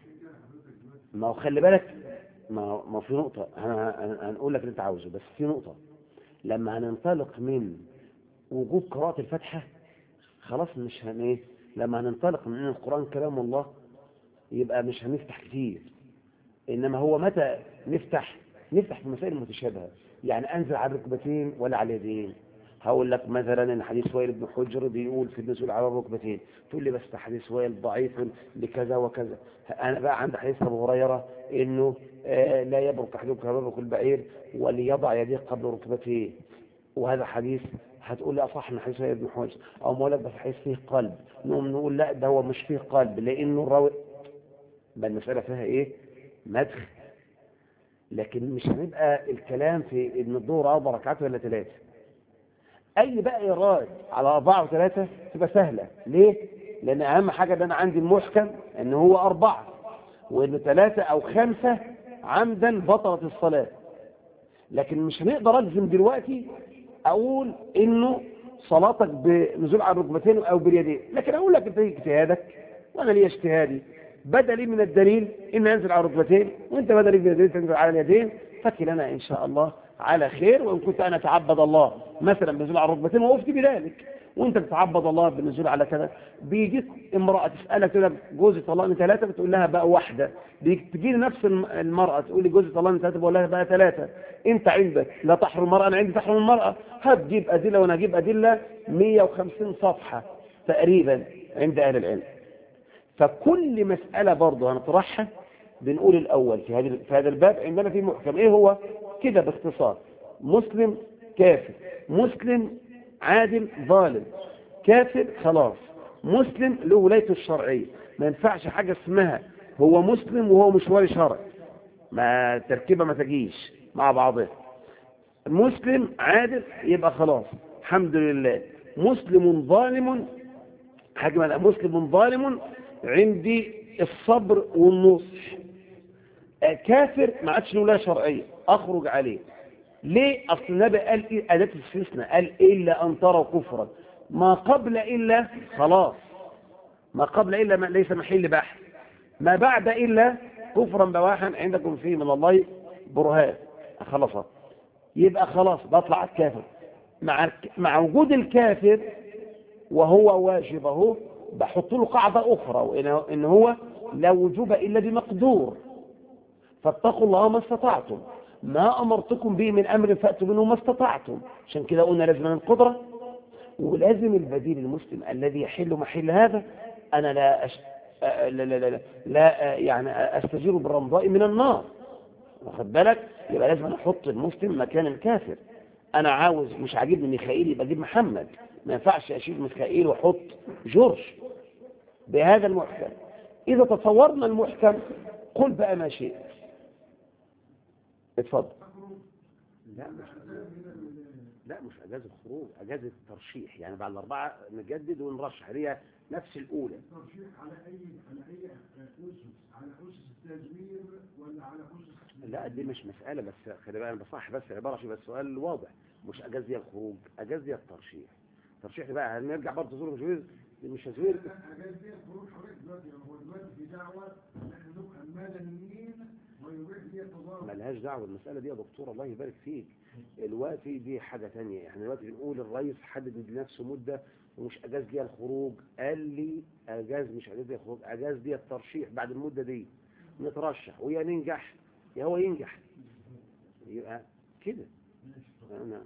A: ما هو خلي بالك ما ما في نقطة أنا أنا- هنقول لك اللي أنت عاوزه بس في نقطة لما هننطلق من وجوب قراءة الفاتحة خلاص مش هن إيه لما هننطلق من أن القرآن كلام الله يبقى مش هنفتح كتير إنما هو متى نفتح نفتح في مسائل متشابهة يعني أنزل على الركبتين ولا على اليدين هقول لك مثلا ان حديث وائل بن حجر بيقول في النزول على الركبتين تقول لي بس ده حديث وائل ضعيف لكذا وكذا انا بقى عند حديث ابو هريره انه آه لا يبرك احدكم كما يبرك البعير وليضع يديه قبل ركبتيه وهذا حديث هتقول لي اصح من حديث وائل بن حجر او ما لك بس حديث فيه قلب نقوم نقول لا ده هو مش فيه قلب لانه الراوي بل المساله فيها ايه مدخل لكن مش هنبقى الكلام في ان الظهر اربع ركعات ولا ثلاثه اي بقى ايراد على اربعه وثلاثه تبقى سهله ليه لان اهم حاجه ان انا عندي المحكم ان هو اربعه وان ثلاثه او خمسه عمدا بطلت الصلاه لكن مش هنقدر الزم دلوقتي اقول انه صلاتك بنزول على الركبتين او باليدين لكن اقول لك انت اجتهادك وانا لي اجتهادي بدلي من الدليل ان انزل على الركبتين وانت بدلي من الدليل تنزل على اليدين فكلنا ان شاء الله على خير وان كنت انا اتعبد الله مثلا بالنزول على الركبتين ووفت بذلك وانت بتعبد الله بالنزول على كذا بيجيك امراه تسالك تقول لك جوزي طلقني ثلاثه بتقول لها بقى واحده بتجي لي نفس الم- المراه تقول لي جوزي طلقني ثلاثه بقول لها بقى ثلاثه انت عندك لا تحرم المراه انا عندي تحرم المراه هتجيب ادله وانا اجيب ادله 150 صفحه تقريبا عند اهل العلم فكل مسألة برضه هنطرحها بنقول الأول في هذا في هذا الباب عندنا في محكم إيه هو كده باختصار مسلم كافر مسلم عادل ظالم كافر خلاص مسلم له ولايته الشرعية ما ينفعش حاجة اسمها هو مسلم وهو مش ولي شرعي ما تركيبة ما تجيش مع بعضها مسلم عادل يبقى خلاص الحمد لله مسلم ظالم حاجة معنى مسلم ظالم عندي الصبر والنصح آه، كافر ما عادش له ولايه شرعيه اخرج عليه ليه اصل النبي قال ايه اداه الاستثناء قال الا ان تروا كفرا ما قبل الا خلاص ما قبل الا ما ليس محل بحث ما بعد الا كفرا بواحا عندكم فيه من الله برهان خلاص يبقى خلاص بطلع الكافر مع مع وجود الكافر وهو واجب اهو بحط له قاعدة أخرى وإن إن هو لا وجوب إلا بمقدور فاتقوا الله ما استطعتم ما أمرتكم به من أمر فأتوا منه ما استطعتم عشان كده قلنا لازم القدرة ولازم البديل المسلم الذي يحل محل هذا أنا لا أش... لا لا لا, لا, لا يعني أستجير بالرمضاء من النار واخد بالك يبقى لازم أنا أحط المسلم مكان الكافر أنا عاوز مش عاجبني ميخائيل يبقى أجيب محمد ما ينفعش أشيل ميخائيل وأحط جورج بهذا المحكم إذا تصورنا المحكم قل بقى ما شئت اتفضل لا مش لا مش اجازه خروج اجازه ترشيح يعني بعد الاربعه نجدد ونرشح هي نفس الاولى
C: الترشيح على اي على اي اسس على اسس التزوير ولا على اسس
A: لا دي مش مساله بس خلي بالك انا بصح بس عباره عشان بس سؤال واضح مش اجازه الخروج اجازه الترشيح ترشيح دي بقى هنرجع برضه تزور تزوير دي مش تزوير
C: اجازه خروج حضرتك دلوقتي هو دلوقتي في دعوه ان احنا نبقى مدنيين يبيح لي التضارب
A: ملهاش دعوه بالمساله دي يا دكتور الله يبارك فيك الوقت دي حاجه تانية احنا دلوقتي بنقول الرئيس حدد لنفسه مده ومش اجاز لي الخروج قال لي اجاز مش اجاز لي الخروج اجاز لي الترشيح بعد المده دي نترشح ويا ننجح يا هو ينجح يبقى كده أنا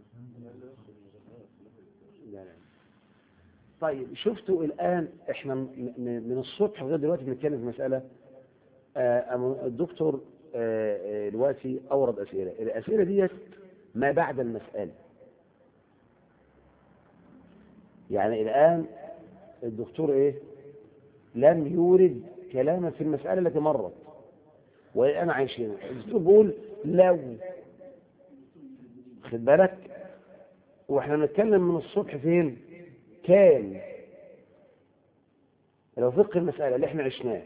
A: لا لا طيب شفتوا الآن احنا م- م- من الصبح لغاية دلوقتي بنتكلم في مسألة آه، أم- الدكتور آه، آه، دلوقتي أورد أسئلة الأسئلة ديت ما بعد المسألة يعني الآن الدكتور إيه لم يورد كلاما في المسألة التي مرت والآن عايشين الدكتور بيقول لو خد بالك واحنا بنتكلم من الصبح فين كان لو فقه المسألة اللي احنا عشناه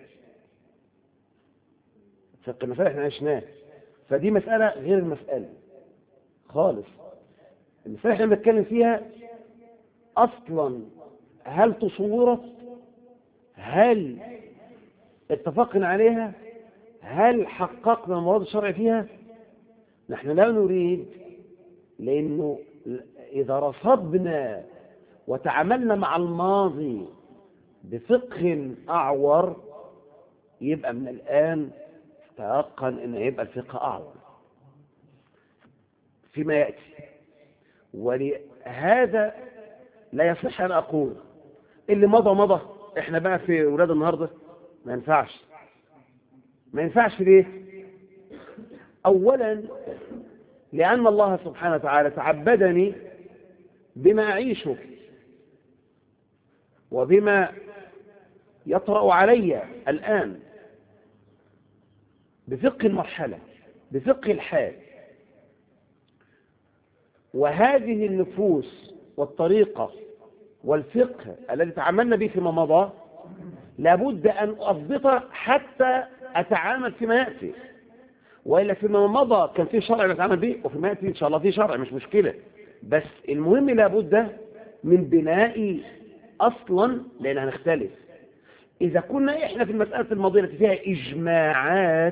A: فقه المسألة احنا عشناه فدي مسألة غير المسألة خالص المسألة احنا بنتكلم فيها أصلا هل تصورت هل اتفقنا عليها هل حققنا المراد الشرعي فيها نحن لا نريد لأنه إذا رصدنا وتعاملنا مع الماضي بفقه أعور يبقى من الآن تيقن أن يبقى الفقه أعور فيما يأتي ولهذا لا يصح أن أقول اللي مضى مضى احنا بقى في ولاد النهاردة ما ينفعش ما ينفعش ليه أولا لأن الله سبحانه وتعالى تعبدني بما أعيشه وبما يطرأ علي الآن بفقه المرحلة بفقه الحال وهذه النفوس والطريقة والفقه الذي تعاملنا به فيما مضى لابد أن أضبطه حتى أتعامل فيما يأتي وإلا فيما مضى كان في شرع نتعامل به وفيما يأتي إن شاء الله في شرع مش مشكلة بس المهم لابد من بناء أصلا لأن هنختلف إذا كنا إحنا في المسألة الماضية التي فيها إجماعات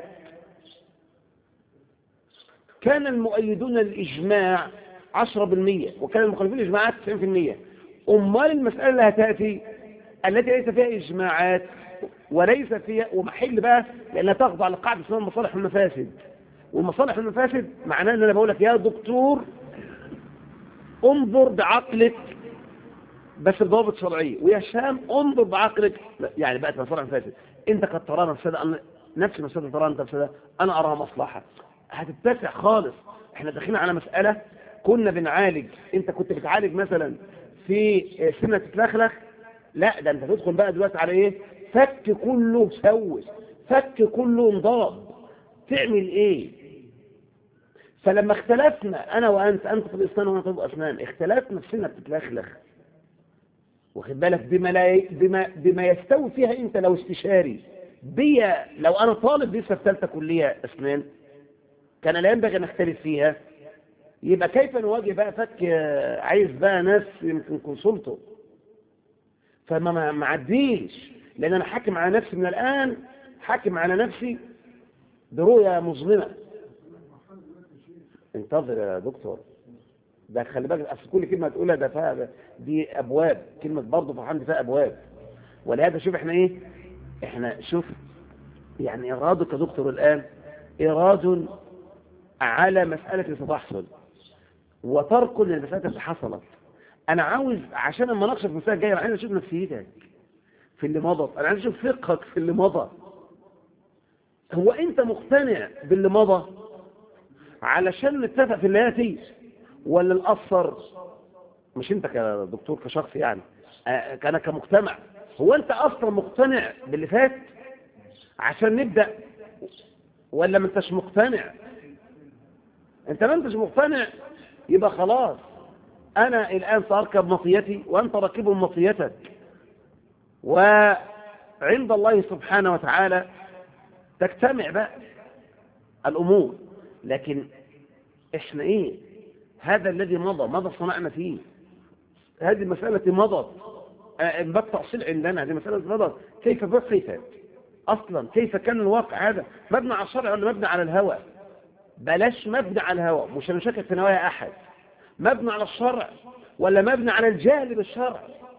A: كان المؤيدون الإجماع 10% وكان المخالفين الإجماعات 90% أمال المسألة اللي هتأتي التي ليس فيها إجماعات وليس فيها ومحل بقى لأنها تخضع لقاعدة اسمها المصالح والمفاسد والمصالح والمفاسد معناه أن أنا بقول لك يا دكتور انظر بعقلك بس بضوابط شرعية ويا شام انظر بعقلك لا، يعني بقت مصالح ومفاسد انت قد تراها مفسدة أنا نفس المفسدة تراها انت مفسدة انا اراها مصلحة هتتسع خالص احنا داخلين على مسألة كنا بنعالج انت كنت بتعالج مثلا في سنة تتلخلخ لا ده انت تدخل بقى دلوقتي على ايه فك كله سوس فك كله انضرب تعمل ايه فلما اختلفنا انا وانت انت في الاسنان وانا في الاسنان اختلفنا في سنة بتتلخلخ واخد بالك بما, لا بما, بما يستوي فيها انت لو استشاري بيا لو انا طالب لسه في ثالثه كليه اسنان كان لا ينبغي ان اختلف فيها يبقى كيف نواجه بقى فك آه، عايز بقى ناس يمكن كونسلته فما ما ما عديش لان انا حاكم على نفسي من الان حاكم على نفسي برؤيه مظلمه انتظر يا دكتور ده خلي بالك اصل كل كلمه تقولها ده فيها دي ابواب كلمه برضه فرحان دي فيها ابواب ولهذا شوف احنا ايه احنا شوف يعني ارادك يا دكتور الان اراد على مساله ستحصل وترك للمساله اللي حصلت انا عاوز عشان لما اناقشك في المساله الجايه انا عايز اشوف نفسيتك في اللي مضى انا عايز اشوف فقهك في اللي مضى هو انت مقتنع باللي مضى علشان نتفق في اللي ياتي ولا نقصر مش انت كدكتور كشخص يعني آه، انا كمجتمع هو انت اصلا مقتنع باللي فات عشان نبدا ولا ما انتش مقتنع انت ما انتش مقتنع يبقى خلاص انا الان ساركب مطيتي وانت راكب مطيتك وعند الله سبحانه وتعالى تجتمع بقى الامور لكن احنا ايه هذا الذي مضى ماذا صنعنا فيه هذه المسألة مضت آه، باب تأصيل عندنا هذه مسألة مضت كيف بحثت اصلا كيف كان الواقع هذا مبني على الشرع ولا مبني على الهوى بلاش مبني على الهوى مش هنشكك في نوايا احد مبني على الشرع ولا مبني على الجهل بالشرع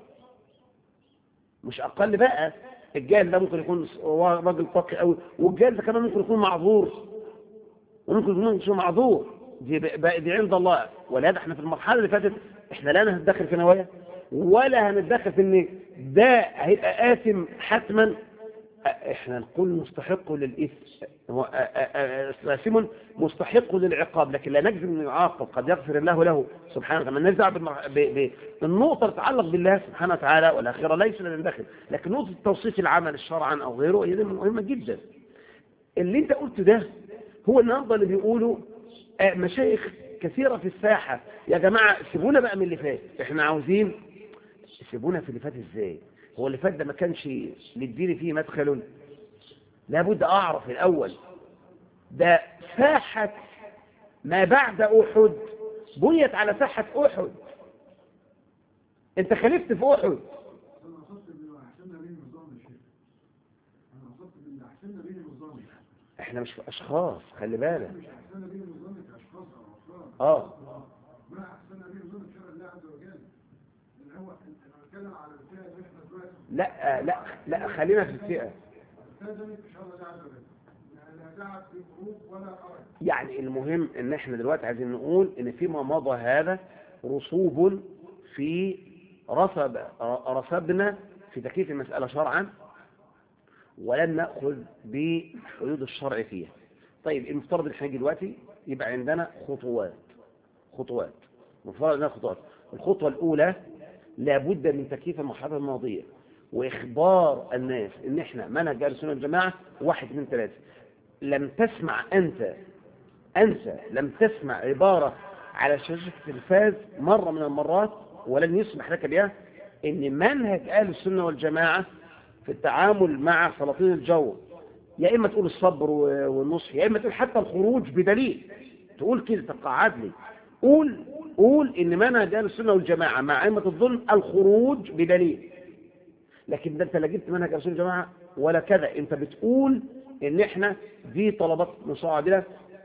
A: مش اقل بقى الجاهل ده ممكن يكون راجل طاقي قوي والجاهل ده كمان ممكن يكون معذور وممكن يكون مش معذور دي بقى دي عند الله ولهذا احنا في المرحله اللي فاتت احنا لا هنتدخل في نوايا ولا هنتدخل في ان ده هيبقى آثم حتما احنا نقول مستحق للإثم هو آثم مستحق للعقاب لكن لا نجزم انه يعاقب قد يغفر الله له سبحانه وتعالى ما نزع بالنقطة تتعلق بالله سبحانه وتعالى والآخرة ليس لنا ندخل لكن نقطة توصيف العمل شرعا أو غيره هي مهمة جدا اللي انت قلته ده هو النهارده اللي بيقولوا مشايخ كثيرة في الساحة يا جماعة سيبونا بقى من اللي فات احنا عاوزين سيبونا في اللي فات ازاي هو اللي فات ده ما كانش للدين فيه مدخل لابد اعرف الاول ده ساحة ما بعد احد بنيت على ساحة احد انت خلفت في احد
C: انا قصدت باللي احسننا بيه النظام يا شيخ انا قصدت باللي احسننا بيه النظام
A: احنا مش اشخاص خلي بالك
C: مش احسننا بيه النظام كاشخاص او افراد
A: اه
C: ما احسننا بيه النظام شرع الله عز وجل لان هو انا بتكلم على الفئه اللي احنا دلوقتي
A: لا لا لا خلينا في الفئة
C: التزمت بشرع الله عز وجل لا دعت في خروج ولا خرج
A: يعني المهم ان احنا دلوقتي عايزين نقول ان فيما مضى هذا رسوب في رسب رسبنا في تكليف المسألة شرعا ولن نأخذ بحدود الشرع فيها طيب المفترض ان احنا نيجي دلوقتي يبقى عندنا خطوات خطوات المفترض عندنا خطوات الخطوة الأولى لابد من تكليف المرحلة الماضية وإخبار الناس إن إحنا منهج أهل السنة والجماعة واحد اثنين ثلاثة لم تسمع أنت أنت لم تسمع عبارة على شاشة التلفاز مرة من المرات ولن يسمح لك بها إن منهج أهل السنة والجماعة في التعامل مع سلاطين الجو يا إما تقول الصبر والنصح يا إما تقول حتى الخروج بدليل تقول كده تقاعد لي قول قول إن منهج أهل السنة والجماعة مع أئمة الظلم الخروج بدليل لكن ده انت لا جبت منهج رسول الجماعة ولا كذا انت بتقول ان احنا دي طلبات مصاعدة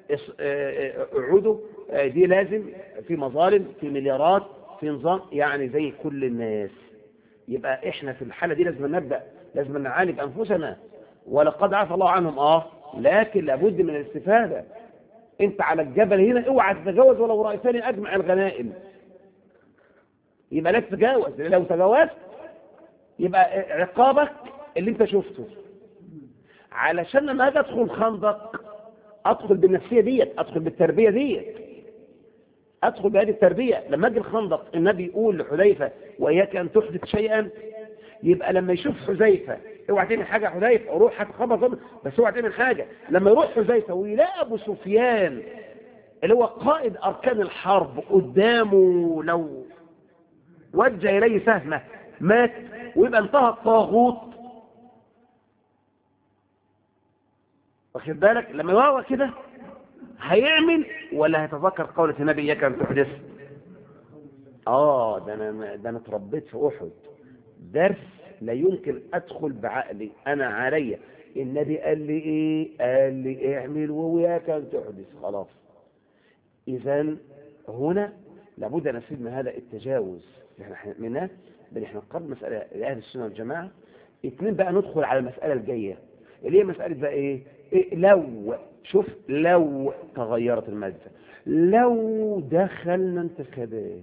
A: اعودوا اه دي لازم في مظالم في مليارات في نظام يعني زي كل الناس يبقى احنا في الحالة دي لازم نبدأ لازم نعالج انفسنا ولقد عفى الله عنهم اه لكن لابد من الاستفادة انت على الجبل هنا اوعى تتجاوز ولو رأيتني اجمع الغنائم يبقى لا تتجاوز لو تجاوزت يبقى عقابك اللي انت شفته علشان لما اجي ادخل خندق ادخل بالنفسيه ديت ادخل بالتربيه ديت ادخل بهذه التربيه لما اجي الخندق النبي يقول لحذيفه واياك ان تحدث شيئا يبقى لما يشوف حذيفه اوعى تعمل حاجه يا حذيفه روح هات خبر بس اوعى تعمل حاجه لما يروح حذيفه ويلاقي ابو سفيان اللي هو قائد اركان الحرب قدامه لو وجه اليه سهمه مات ويبقى انتهى الطاغوت واخد بالك لما يراوى كده هيعمل ولا هيتذكر قولة النبي اياك ان تحدث اه ده انا ده انا اتربيت في احد درس لا يمكن ادخل بعقلي انا عليا النبي قال لي ايه قال لي اعمل وياك ان تحدث خلاص اذا هنا لابد ان نستفيد من هذا التجاوز اللي احنا منه بل احنا نقرب مسألة لأهل السنة والجماعة اثنين بقى ندخل على المسألة الجاية اللي هي مسألة بقى ايه, إيه لو شوف لو تغيرت المادة لو دخلنا انتخابات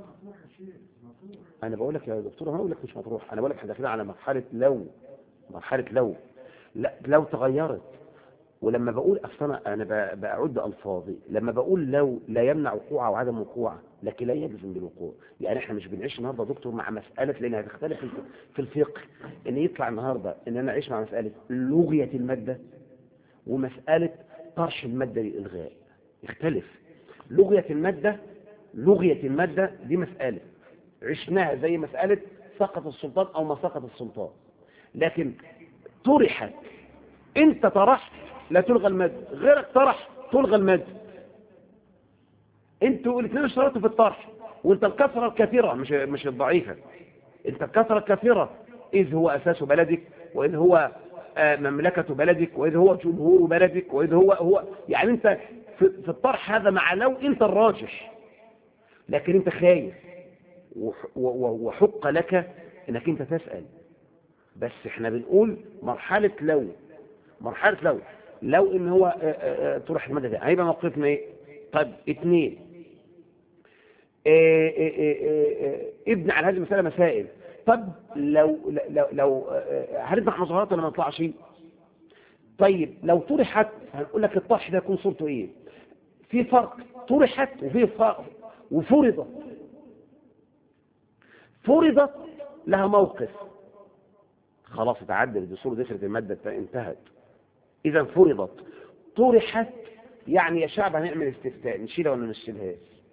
A: انا بقول لك يا دكتور انا بقول لك مش مطروح انا بقول لك احنا داخلين على مرحلة لو مرحلة لو لا لو تغيرت ولما بقول اصلا انا بعد الفاظي لما بقول لو لا يمنع وقوعها وعدم وقوعها لكن لا يجزم بالوقوع يعني احنا مش بنعيش النهارده دكتور مع مساله لان هتختلف في الفقه ان يطلع النهارده ان انا اعيش مع مساله لغيه الماده ومساله طرح الماده للالغاء يختلف لغيه الماده لغيه الماده دي مساله عشناها زي مساله سقط السلطان او ما سقط السلطان لكن طرحت انت طرحت لا تلغى المد غيرك طرح تلغى المد انتوا الاثنين اشترطوا في الطرح وانت الكثرة الكثيرة مش مش الضعيفة انت الكثرة الكثيرة اذ هو اساس بلدك واذ هو
D: آه، مملكة بلدك وإذا هو جمهور بلدك وإذا هو هو يعني أنت في في الطرح هذا مع لو أنت الراجح لكن أنت خايف وح- و- و- وحق لك أنك أنت تسأل بس احنا بنقول مرحلة لو مرحلة لو لو ان هو آه، آه، آه، طرح المادة ده هيبقى موقفنا ايه طيب اتنين آه، آه، آه، آه، ابني على هذه المسألة مسائل طب لو لو لو آه، هنذبح مظاهرات ولا ما نطلعش طيب لو طرحت هنقول لك الطرح ده يكون صورته ايه في فرق طرحت وفي فرق وفرضت فرضت لها موقف خلاص اتعدل الدستور دخلت المادة انتهت إذا فرضت طرحت يعني يا شعب هنعمل استفتاء نشيلها ولا ما نشيلهاش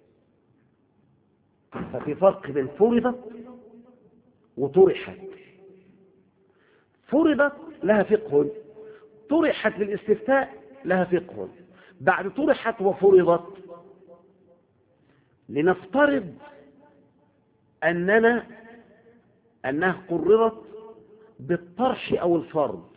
D: ففي فرق بين فرضت وطرحت فرضت لها فقه طرحت للاستفتاء لها فقه بعد طرحت وفرضت لنفترض أننا أنها قررت بالطرح أو الفرض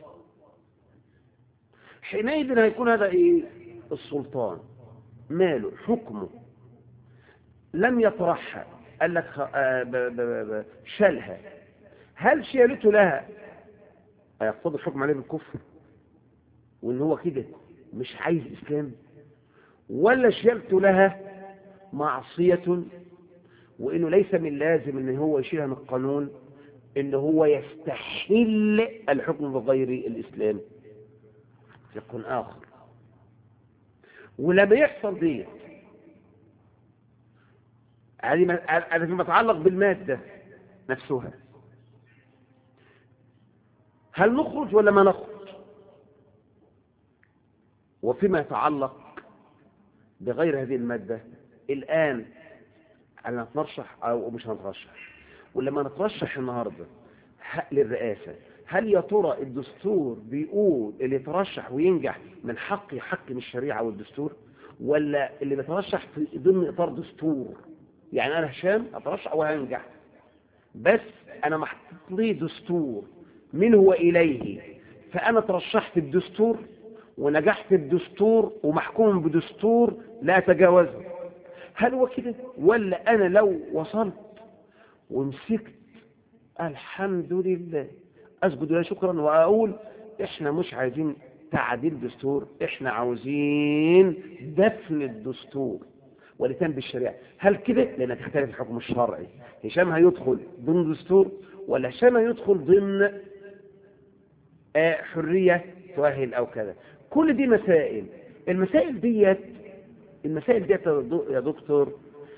D: حينئذ هيكون هذا إيه السلطان ماله حكمه لم يطرحها قال لك خ- آه، ب- ب- ب- شالها هل شيلته لها هيقتضي الحكم عليه بالكفر وان هو كده مش عايز اسلام ولا شيلته لها معصية وانه ليس من لازم ان هو يشيلها من القانون ان هو يستحل الحكم بغير الاسلام فقه اخر ولما يحصل دي هذه ما- هذا فيما يتعلق بالمادة نفسها هل نخرج ولا ما نخرج وفيما يتعلق بغير هذه المادة الآن هل نترشح أو مش هنترشح ولما نترشح النهاردة ه- للرئاسة هل يا ترى الدستور بيقول اللي يترشح وينجح من حق يحكم الشريعة والدستور ولا اللي بيترشح في ضمن إطار دستور يعني أنا هشام أترشح وهنجح بس أنا محطوط لي دستور منه وإليه فأنا ترشحت الدستور ونجحت الدستور ومحكوم بدستور لا أتجاوزه هل هو كده ولا أنا لو وصلت ومسكت الحمد لله أسجد لله شكرا وأقول إحنا مش عايزين تعديل دستور إحنا عاوزين دفن الدستور والاتيان بالشريعة هل كده لأن تختلف الحكم الشرعي هشام هيدخل ضمن دستور ولا هشام هيدخل ضمن آه، حرية تؤهل أو كذا كل دي مسائل المسائل ديت المسائل ديت يا دو- يا دكتور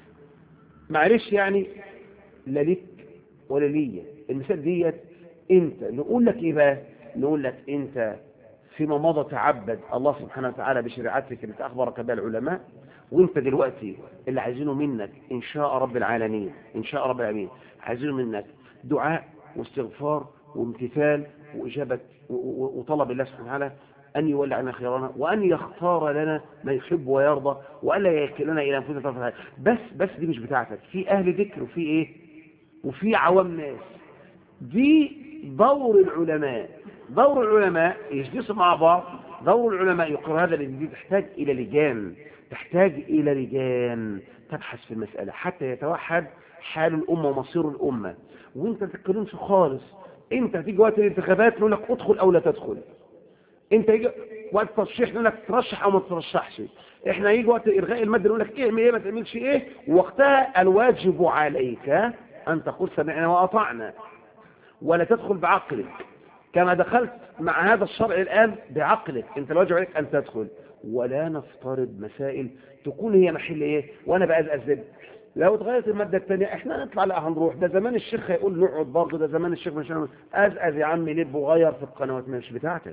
D: معلش يعني لا ليك ولا ليا المسائل ديت انت نقول لك ايه بقى نقول لك انت فيما مضى تعبد الله سبحانه وتعالى بشريعتك التي اخبرك بها العلماء وانت دلوقتي اللي عايزينه منك ان شاء رب العالمين ان شاء رب العالمين عايزينه منك دعاء واستغفار وامتثال واجابه و- و- وطلب الله سبحانه وتعالى أن يولي عنا خيرنا وأن يختار لنا ما يحب ويرضى وألا يكلنا إلى أنفسنا طرفة عين. بس بس دي مش بتاعتك في أهل ذكر وفي إيه وفي عوام ناس دي دور العلماء دور العلماء يجلسوا مع بعض دور العلماء يقر هذا لأن دي تحتاج إلى لجان تحتاج إلى لجان تبحث في المسألة حتى يتوحد حال الأمة ومصير الأمة وانت ما تتكلمش خالص انت تيجي وقت الانتخابات نقول لك ادخل او لا تدخل انت يجي وقت الترشيح نقول لك ترشح او ما ترشحش احنا يجي وقت الغاء الماده نقول لك اعمل ايه ما تعملش ايه وقتها الواجب عليك ان تقول سمعنا واطعنا ولا تدخل بعقلك كما دخلت مع هذا الشرع الان بعقلك انت الواجب عليك ان تدخل ولا نفترض مسائل تكون هي محل ايه وانا بقى ازأزل لو اتغيرت المادة الثانية احنا نطلع لا هنروح ده زمان الشيخ هيقول نقعد برضه ده زمان الشيخ مش هنعمل. ازأز يا عم لب وغير في القنوات مش بتاعتك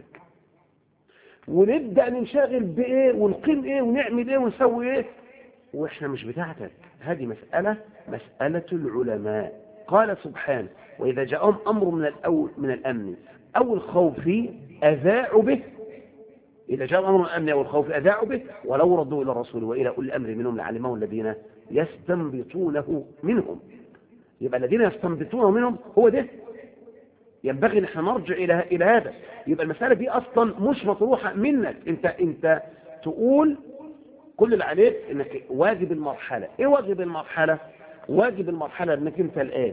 D: ونبدأ ننشغل بإيه ونقيم إيه ونعمل إيه ونسوي إيه وإحنا مش بتاعتك هذه مسألة مسألة العلماء قال سبحانه وإذا جاءهم أمر من الأول من الأمن أو الخوف أذاعوا به إذا جاء أمر من الأمن أو الخوف أذاعوا به ولو ردوا إلى الرسول وإلى أولي الأمر منهم لعلمه الذين يستنبطونه منهم يبقى الذين يستنبطونه منهم هو ده ينبغي ان احنا نرجع الى الى هذا يبقى المساله دي اصلا مش مطروحه منك انت انت تقول كل اللي عليك انك واجب المرحله ايه واجب المرحله واجب المرحله انك انت الان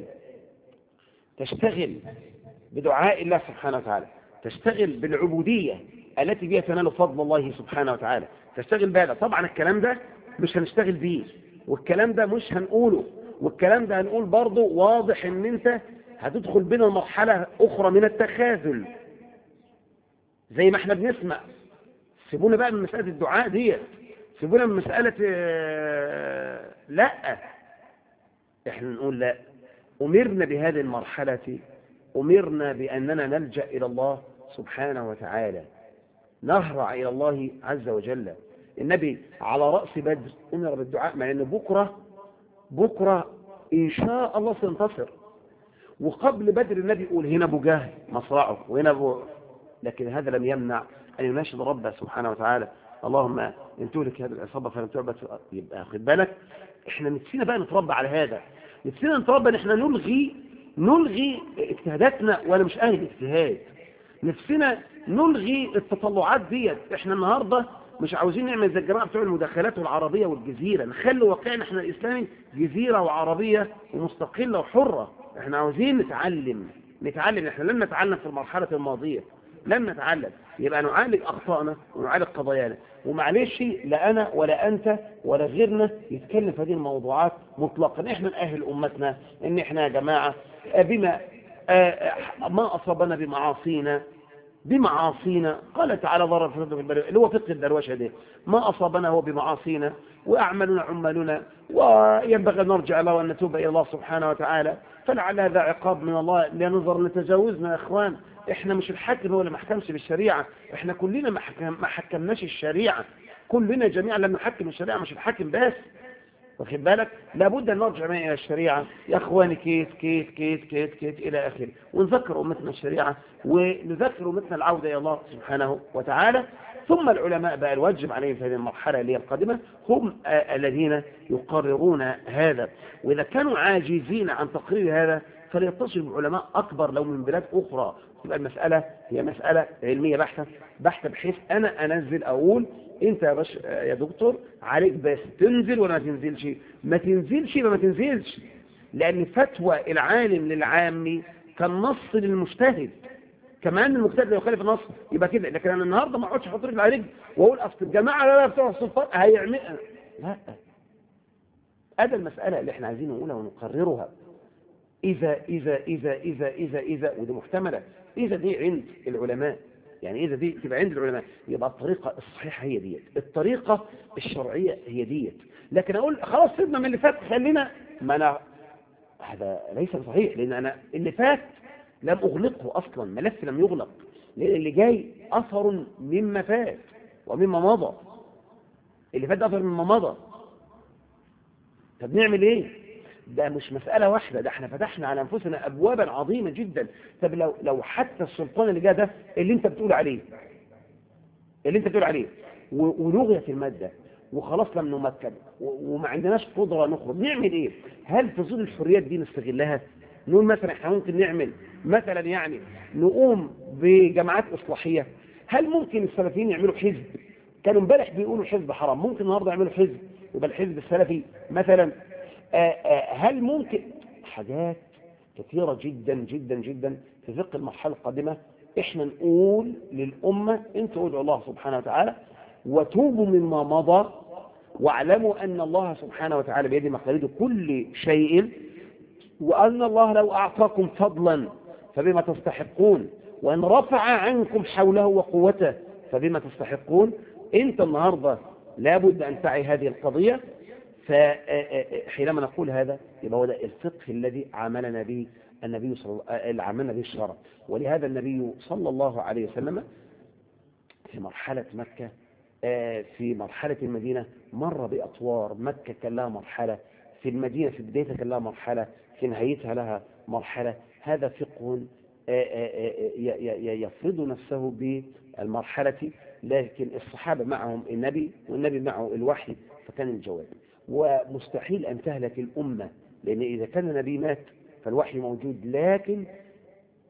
D: تشتغل بدعاء الله سبحانه وتعالى تشتغل بالعبوديه التي بها تنال فضل الله سبحانه وتعالى تشتغل بهذا طبعا الكلام ده مش هنشتغل بيه والكلام ده مش هنقوله والكلام ده هنقول برضه واضح ان انت هتدخل بنا مرحلة اخرى من التخاذل زي ما احنا بنسمع سيبونا بقى من مسألة الدعاء ديت سيبونا من مسألة آه، لا احنا نقول لا أمرنا بهذه المرحلة أمرنا بأننا نلجأ إلى الله سبحانه وتعالى نهرع إلى الله عز وجل النبي على رأس بدر أمر بالدعاء مع أن بكرة بكرة إن شاء الله سينتصر وقبل بدر النبي يقول هنا أبو جهل مصرعه وهنا أبو لكن هذا لم يمنع أن يناشد ربه سبحانه وتعالى اللهم إن تهلك هذه العصابة فلم تعبد في الأرض. يبقى خد بالك احنا نفسنا بقى نتربى على هذا نفسنا نتربى ان احنا نلغي نلغي اجتهاداتنا وانا مش اهل اجتهاد نفسنا نلغي التطلعات ديت احنا النهارده مش عاوزين نعمل زي الجماعه بتوع المداخلات والعربيه والجزيره نخلي واقعنا احنا الاسلامي جزيره وعربيه ومستقله وحره احنا عاوزين نتعلم نتعلم احنا لم نتعلم في المرحله الماضيه لم نتعلم يبقى نعالج اخطائنا ونعالج قضايانا ومعلش لا انا ولا انت ولا غيرنا يتكلم في هذه الموضوعات مطلقا احنا نأهل امتنا ان احنا يا جماعه بما آه، ما اصابنا بمعاصينا بمعاصينا قال تعالى ضرر في الأرض بالبر اللي هو فقه الدروشه ده ما اصابنا هو بمعاصينا واعمالنا عمالنا وينبغي ان نرجع الله وان نتوب الى الله سبحانه وتعالى فلعل هذا عقاب من الله لنظر لتجاوزنا يا اخوان احنا مش الحاكم هو اللي ما حكمش بالشريعه احنا كلنا ما حكم ما حكمناش الشريعه كلنا جميعا لم نحكم الشريعه مش الحاكم بس واخد بالك لابد ان نرجع معي الى الشريعه يا اخواني كيف كيف كيف كيف كيف الى اخره ونذكر امتنا الشريعه ونذكر امتنا العوده الى الله سبحانه وتعالى ثم العلماء بقى الواجب عليهم في هذه المرحله اللي هي القادمه هم آه الذين يقررون هذا واذا كانوا عاجزين عن تقرير هذا فليتصلوا بعلماء اكبر لو من بلاد اخرى تبقى المساله هي مساله علميه بحته بحته بحيث انا انزل اقول انت يا باش يا دكتور عليك بس تنزل ولا ما تنزلش ما تنزلش يبقى ما تنزلش لان فتوى العالم للعامي كالنص للمجتهد كما ان المجتهد لو يخالف النص يبقى كده لكن انا النهارده ما اقعدش احط رجل على رجل واقول اصل الجماعه لا لا بتوع السلطان هيعمل لا هذا المساله اللي احنا عايزين نقولها ونقررها اذا اذا اذا اذا اذا اذا ودي محتمله اذا دي عند العلماء يعني إذا دي تبقى عند العلماء يبقى الطريقة الصحيحة هي ديت الطريقة الشرعية هي ديت لكن أقول خلاص سيبنا من اللي فات خلينا ما أنا هذا ليس صحيح لأن أنا اللي فات لم أغلقه أصلا ملف لم يغلق لأن اللي جاي أثر مما فات ومما مضى اللي فات ده أثر مما مضى طب نعمل إيه ده مش مسألة واحدة ده احنا فتحنا على أنفسنا أبوابا عظيمة جدا طب لو, لو حتى السلطان اللي جاء ده اللي انت بتقول عليه اللي انت بتقول عليه و- ولغيت المادة وخلاص لم نمكن و- وما عندناش قدرة نخرج نعمل ايه هل في ظل الحريات دي نستغلها نقول مثلا احنا ممكن نعمل مثلا يعني نقوم بجماعات إصلاحية هل ممكن السلفيين يعملوا حزب كانوا امبارح بيقولوا حزب حرام ممكن النهارده يعملوا حزب يبقى الحزب السلفي مثلا آه، آه، هل ممكن حاجات كثيرة جدا جدا جدا في فقه المرحلة القادمة احنا نقول للأمة انتوا ادعوا الله سبحانه وتعالى وتوبوا مما مضى واعلموا أن الله سبحانه وتعالى بيد مقاليد كل شيء وأن الله لو أعطاكم فضلا فبما تستحقون وأن رفع عنكم حوله وقوته فبما تستحقون انت النهاردة لابد أن تعي هذه القضية فحينما نقول هذا يبقى هو ده الفقه الذي عاملنا به النبي صلى الله اللي عاملنا به الشرع ولهذا النبي صلى الله عليه وسلم في مرحلة مكة آه، في مرحلة المدينة مر بأطوار مكة كان لها مرحلة في المدينة في بدايتها كان لها مرحلة في نهايتها لها مرحلة هذا فقه آه، آه، آه، ي- ي- يفرض نفسه بالمرحلة لكن الصحابة معهم النبي والنبي معه الوحي فكان الجواب ومستحيل أن تهلك الأمة لأن إذا كان النبي مات فالوحي موجود لكن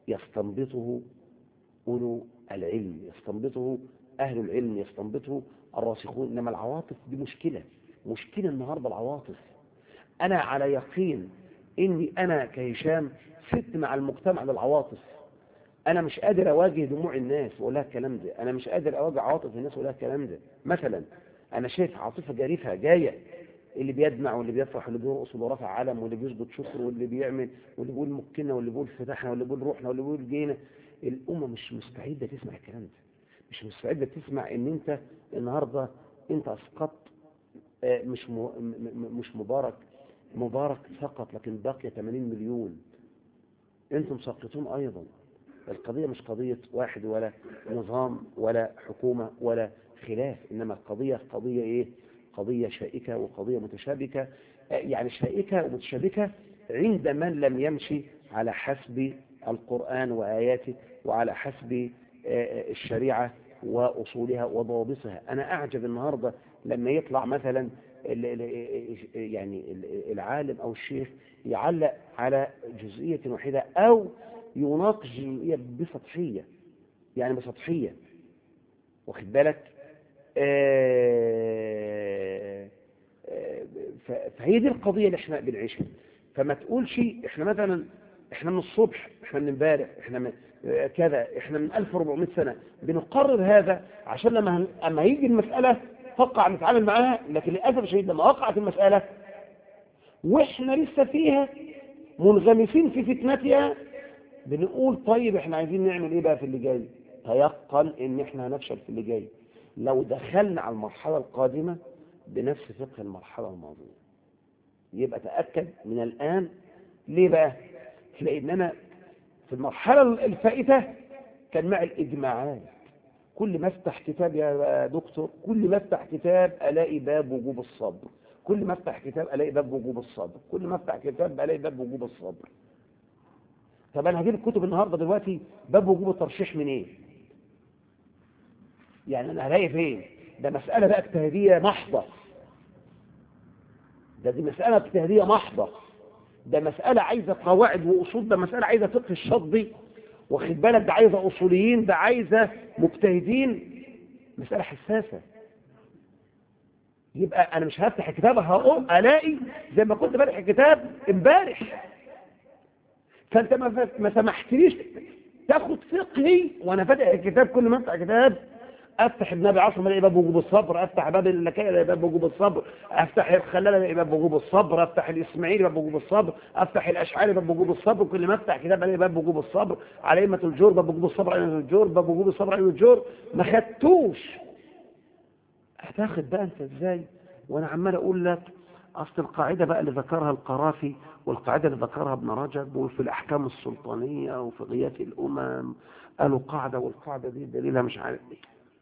D: يستنبطه أولو العلم يستنبطه أهل العلم يستنبطه الراسخون إنما العواطف دي مشكلة مشكلة النهاردة العواطف أنا على يقين إني أنا كهشام ست مع المجتمع للعواطف أنا مش قادر أواجه دموع الناس وأقول لها الكلام ده أنا مش قادر أواجه عواطف الناس وأقول لها الكلام ده مثلا أنا شايف عاطفة جريفة جاية اللي بيدمع واللي بيفرح واللي بيرقص واللي رافع علم واللي بيسجد شكر واللي بيعمل واللي بيقول مكنا واللي بيقول فتحنا واللي بيقول روحنا واللي بيقول جينا الأمة مش مستعدة تسمع الكلام ده مش مستعدة تسمع ان انت النهاردة انت اسقطت آه، مش م- م- مش مبارك مبارك فقط لكن باقي 80 مليون انتم ساقطون ايضا القضية مش قضية واحد ولا نظام ولا حكومة ولا خلاف انما القضية قضية ايه قضية شائكة وقضية متشابكة آه، يعني شائكة ومتشابكة عند من لم يمشي على حسب القرآن وآياته وعلى حسب آه، الشريعة وأصولها وضوابطها أنا أعجب النهاردة لما يطلع مثلا ال- ال- يعني ال- العالم أو الشيخ يعلق على جزئية واحدة أو يناقش جزئية بسطحية يعني بسطحية واخد بالك آه، آه، ف- فهي دي القضية اللي احنا بنعيشها فما تقولش احنا مثلا احنا من الصبح احنا من امبارح احنا من آه، كذا احنا من 1400 سنة بنقرر هذا عشان لما هن- اما يجي المسألة تقع نتعامل معاها لكن للأسف الشديد لما وقعت المسألة واحنا لسه فيها منغمسين في فتنتها بنقول طيب احنا عايزين نعمل ايه بقى في اللي جاي تيقن ان احنا هنفشل في اللي جاي لو دخلنا على المرحلة القادمة بنفس فقه المرحلة الماضية يبقى تأكد من الآن ليه بقى لأن أنا في المرحلة الفائتة كان مع الإجماعات كل ما افتح كتاب يا دكتور كل ما افتح كتاب ألاقي باب وجوب الصبر كل ما افتح كتاب ألاقي باب وجوب الصبر كل ما افتح كتاب ألاقي باب وجوب الصبر طب أنا هجيب الكتب النهاردة دلوقتي باب وجوب الترشيح من إيه يعني أنا هلاقي فين ده مسألة بقى اجتهادية محضة ده دي مسألة اجتهادية محضة ده مسألة عايزة قواعد وأصول ده مسألة عايزة فقه الشطبي واخد بالك ده عايزة أصوليين ده عايزة مجتهدين مسألة حساسة يبقى أنا مش هفتح الكتاب هقوم ألاقي زي ما كنت فاتح الكتاب امبارح فأنت ما ف- ما سمحتليش تاخد فقهي وأنا فاتح الكتاب كل ما أفتح كتاب افتح ابن ابي عاصم الاقي باب وجوب الصبر افتح باب اللكاء الاقي باب وجوب الصبر افتح الخلال الاقي باب وجوب الصبر افتح الاسماعيلي باب وجوب الصبر افتح الاشعري باب وجوب الصبر كل ما افتح كتاب الاقي باب وجوب الصبر على ائمه الجور باب وجوب الصبر على ائمه الجور باب وجوب الصبر على ائمه الجور ما خدتوش هتاخد بقى انت ازاي وانا عمال اقول لك اصل القاعده بقى اللي ذكرها القرافي والقاعده اللي ذكرها ابن رجب وفي الاحكام السلطانيه وفي غياث الامم قالوا قاعده والقاعده دي دليلها مش عارف ايه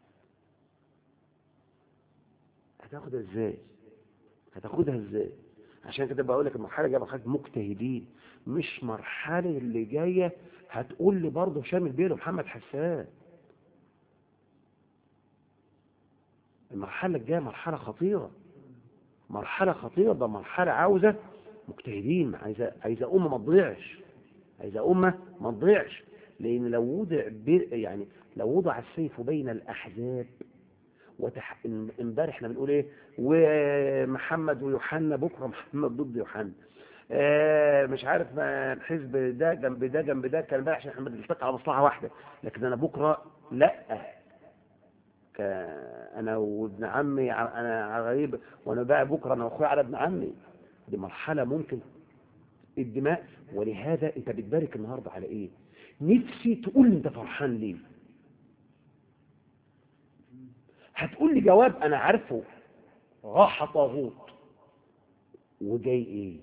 D: هتاخدها ازاي هتاخدها ازاي عشان كده بقول لك المرحله الجايه مرحله مجتهدين مش مرحله اللي جايه هتقول لي برضه هشام البيل ومحمد حسان المرحله الجايه مرحله خطيره مرحله خطيره ده مرحله عاوزه مجتهدين عايزه عايزه امه ما تضيعش عايزه امه ما تضيعش لان لو وضع بي- يعني لو وضع السيف بين الاحزاب وتح... امبارح احنا بنقول ايه ومحمد ويوحنا بكره محمد ضد يوحنا آه مش عارف ما الحزب ده جنب ده جنب ده كان بقى عشان احنا بنلتقي على مصلحه واحده لكن انا بكره لا ك... انا وابن عمي ع- انا غريب وانا بقى بكره انا واخويا على ابن عمي دي مرحله ممكن الدماء ولهذا انت بتبارك النهارده على ايه نفسي تقول انت فرحان ليه هتقول لي جواب انا عارفه راح طاغوت وجاي ايه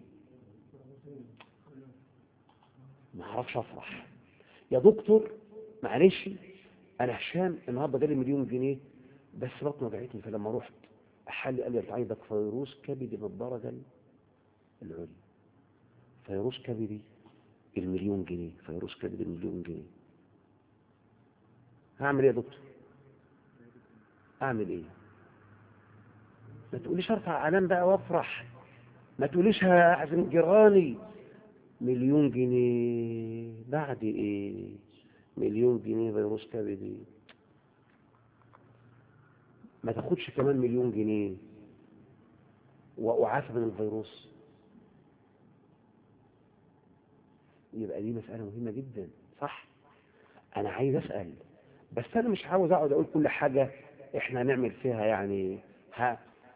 D: ما اعرفش افرح يا دكتور معلش انا هشام النهارده جالي مليون جنيه بس بطني وجعتني فلما رحت احل قال لي انت عندك فيروس كبدي من الدرجه العليا فيروس كبدي المليون جنيه فيروس كبدي المليون جنيه هعمل ايه يا دكتور اعمل ايه ما تقوليش ارفع علام بقى وافرح ما تقوليش هعزم جيراني مليون جنيه بعد ايه مليون جنيه فيروس كبدي ما تاخدش كمان مليون جنيه وأعافى من الفيروس يبقى دي مسألة مهمة جدا صح أنا عايز أسأل بس أنا مش عاوز أقعد أقول كل حاجة إحنا هنعمل فيها يعني ها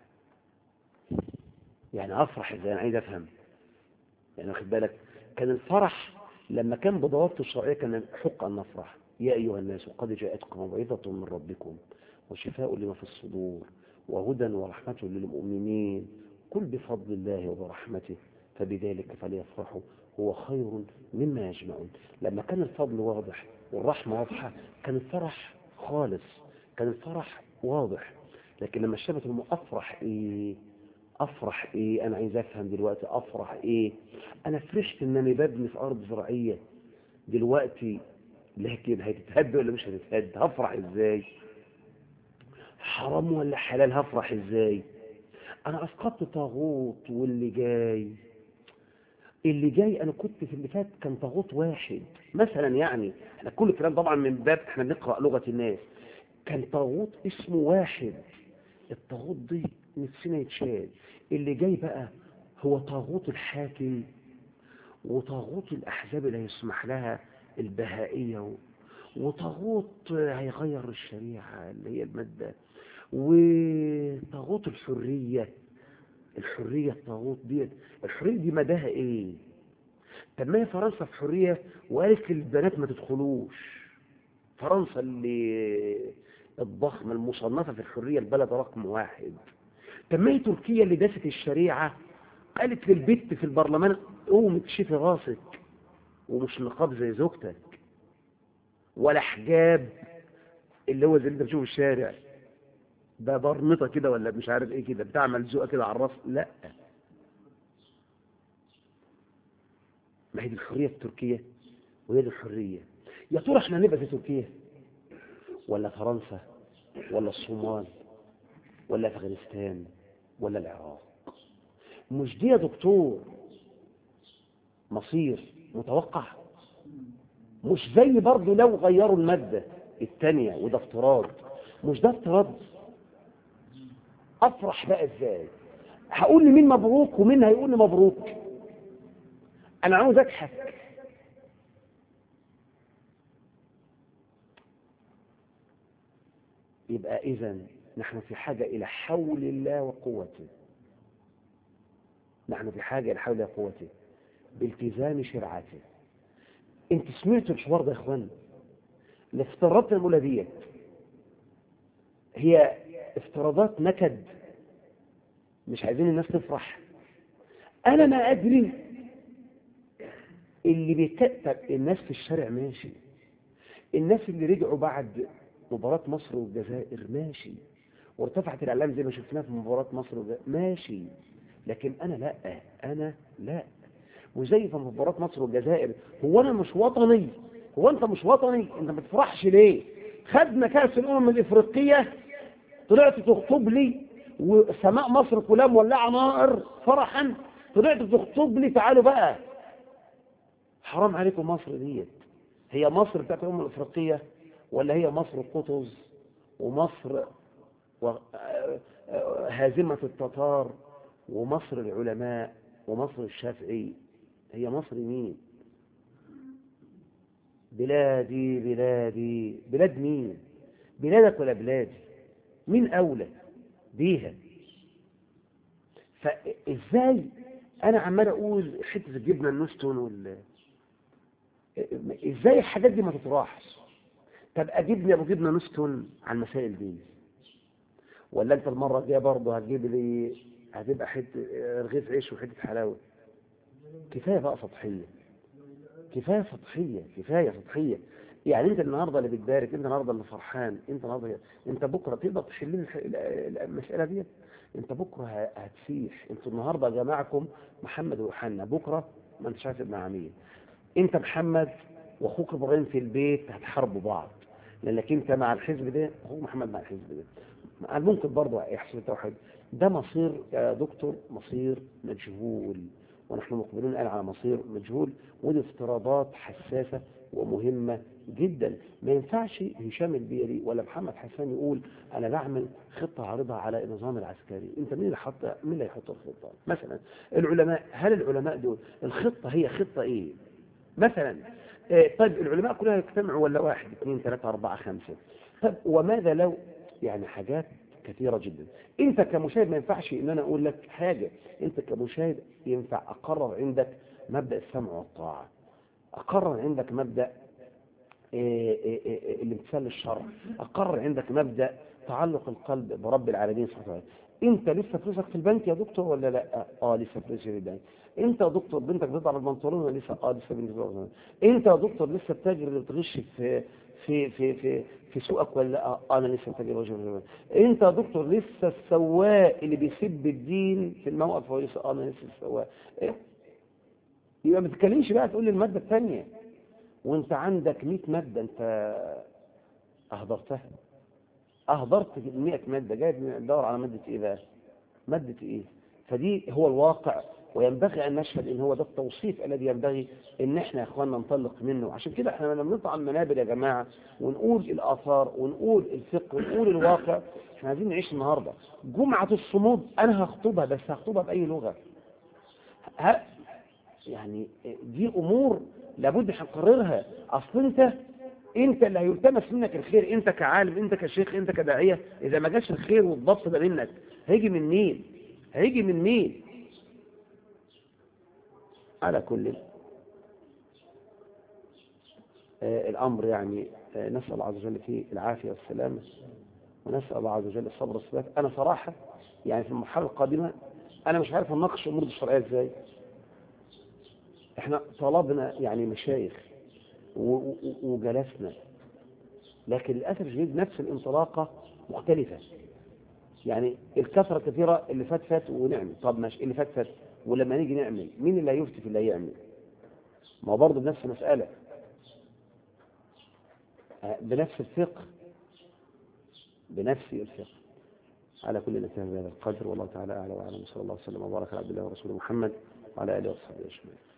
D: يعني أفرح إزاي أنا عايز أفهم يعني واخد بالك كان الفرح لما كان بضوابط الشرعية كان حق أن نفرح يا أيها الناس قد جاءتكم موعظة من ربكم وشفاء لما في الصدور وهدى ورحمة للمؤمنين كل بفضل الله وبرحمته فبذلك فليفرحوا هو خير مما يجمعون لما كان الفضل واضح والرحمة واضحة كان الفرح خالص كان الفرح واضح لكن لما الشبكة الم- أفرح إيه أفرح إيه أنا عايز أفهم دلوقتي أفرح إيه أنا فرحت إن أنا ببني في أرض زراعية دلوقتي لكن هتتهد ولا مش هتتهد هفرح إزاي حرام ولا حلال هفرح إزاي أنا أسقطت طاغوت واللي جاي اللي جاي أنا كنت في اللي فات كان طاغوت واحد مثلا يعني احنا كل الكلام طبعا من باب احنا بنقرأ لغة الناس كان طاغوت اسمه واحد الطاغوت دي نفسنا يتشال اللي جاي بقى هو طاغوت الحاكم وطاغوت الأحزاب اللي هيسمح لها البهائية و- وطاغوت هيغير الشريعة اللي هي المادة وطاغوت الحرية الحرية الطاغوت دي الحرية دي مداها ايه طب ما هي فرنسا في حرية وقالت للبنات ما تدخلوش فرنسا اللي الضخمة المصنفة في الحرية البلد رقم واحد طب ما هي تركيا اللي داست الشريعة قالت للبت في البرلمان قوم تشفي راسك ومش نقاب زي زوجتك ولا حجاب اللي هو زي اللي انت بتشوفه في الشارع ده برنطة كده ولا مش عارف ايه كده بتاع ملزوقة كده على الراس لا ما هي دي الحرية في تركيا وهي دي الحرية يا ترى احنا نبقى في تركيا ولا فرنسا ولا الصومال ولا افغانستان ولا العراق مش دي يا دكتور مصير متوقع مش زي برضه لو غيروا المادة التانية وده افتراض مش ده افتراض افرح بقى ازاي هقول لمين مبروك ومين هيقول لي مبروك انا عاوز اضحك يبقى اذا نحن في حاجة الى حول الله وقوته نحن في حاجة الى حول الله وقوته بالتزام شرعته انت سمعتوا الحوار ده يا اخوان الافتراضات الاولى ديت هي افتراضات نكد مش عايزين الناس تفرح انا ما ادري اللي بيكتب الناس في الشارع ماشي الناس اللي رجعوا بعد مباراة مصر والجزائر ماشي وارتفعت الاعلام زي ما شفناها في مباراة مصر والجزائر ماشي لكن انا لا انا لا وزي في مباراة مصر والجزائر هو انا مش وطني هو انت مش وطني انت ما تفرحش ليه خدنا كاس الامم الافريقيه طلعت تخطب لي وسماء مصر كلها مولعه نار فرحا طلعت تخطب لي تعالوا بقى حرام عليكم مصر ديت هي مصر بتاعت الامم الافريقيه ولا هي مصر قطز ومصر و... آه، آه، هازمه التتار ومصر العلماء ومصر الشافعي هي مصر مين بلادي بلادي بلاد مين بلادك ولا بلادي مين أولى بيها فإزاي أنا عمال أقول حتة الجبنة النستون وال إزاي الحاجات دي ما تطرحش طب أجيب لي أبو جبنة نستون على المسائل دي ولا أنت المرة الجاية برضه هتجيب لي هتبقى حتة رغيف عيش وحتة حلاوة كفاية بقى سطحية كفاية سطحية كفاية سطحية يعني انت النهاردة اللي بتبارك انت النهاردة اللي فرحان انت النهاردة انت بكرة تقدر تحل لي الح- ال- المسألة دي انت بكرة ه- هتسيح انتوا النهاردة جماعكم محمد وحنا بكرة ما انتش عارف ابن عميل انت محمد واخوك ابراهيم في البيت هتحاربوا بعض لانك انت مع الحزب ده اخوك محمد مع الحزب ده مع- ممكن برضه يحصل توحيد ده مصير يا دكتور مصير مجهول ونحن مقبلون الآن على مصير مجهول ودي افتراضات حساسة ومهمة جدا ما ينفعش هشام البيري ولا محمد حسان يقول أنا بعمل خطة عارضة على النظام العسكري أنت مين اللي حط مين اللي يحط الخطة مثلا العلماء هل العلماء دول الخطة هي خطة إيه مثلا آه، طيب العلماء كلها يجتمعوا ولا واحد اثنين ثلاثة أربعة خمسة طيب وماذا لو يعني حاجات كثيرة جدا انت كمشاهد ما ينفعش ان انا اقول لك حاجة انت كمشاهد ينفع اقرر عندك مبدأ السمع والطاعة اقرر عندك مبدأ إيه إيه إيه الامتثال للشرع اقرر عندك مبدأ تعلق القلب برب العالمين سبحانه وتعالى انت لسه فلوسك في البنك يا دكتور ولا لا اه لسه فلوسك في البنك انت يا دكتور بنتك بتضرب البنطلون ولا لسه اه لسه بنتك بتضرب البنطلون انت يا دكتور لسه التاجر اللي بتغش في في في في في سوقك ولا لا آه انا لسه تاجر وجه انت يا دكتور لسه السواق اللي بيسب الدين في الموقف هو لسه آه انا لسه السواق إيه؟ يبقى ما تتكلمش بقى تقول لي الماده الثانيه وانت عندك 100 ماده انت اهدرتها اهدرت 100 ماده جاي تدور على ماده ايه بقى ماده ايه فدي هو الواقع وينبغي ان نشهد ان هو ده التوصيف الذي ينبغي ان احنا يا اخواننا ننطلق منه عشان كده احنا لما بنطلع على المنابر يا جماعه ونقول الاثار ونقول الفقه ونقول الواقع احنا عايزين نعيش النهارده جمعه الصمود انا هخطبها بس هخطبها باي لغه ه... يعني دي امور لابد هنقررها اصل انت انت اللي هيلتمس منك الخير انت كعالم انت كشيخ انت كداعيه اذا ما جاش الخير والضبط ده منك هيجي من مين هيجي من مين على كل آه الامر يعني آه نسال الله عز وجل فيه العافيه والسلامه ونسال الله عز وجل الصبر والثبات انا صراحه يعني في المرحله القادمه انا مش عارف اناقش الامور الشرعيه ازاي احنا طلبنا يعني مشايخ وجلسنا لكن للأسف الشديد نفس الانطلاقة مختلفة يعني الكثرة كثيرة اللي فات فات ونعمل طب ماشي اللي فات فات ولما نيجي نعمل مين اللي هيفتي في اللي هيعمل ما هو برضه بنفس المسألة بنفس الفقه بنفس الفقه على كل نتيجة بهذا القدر والله تعالى أعلى وأعلم صلى الله وسلم وبارك على عبد الله ورسوله محمد وعلى آله وصحبه أجمعين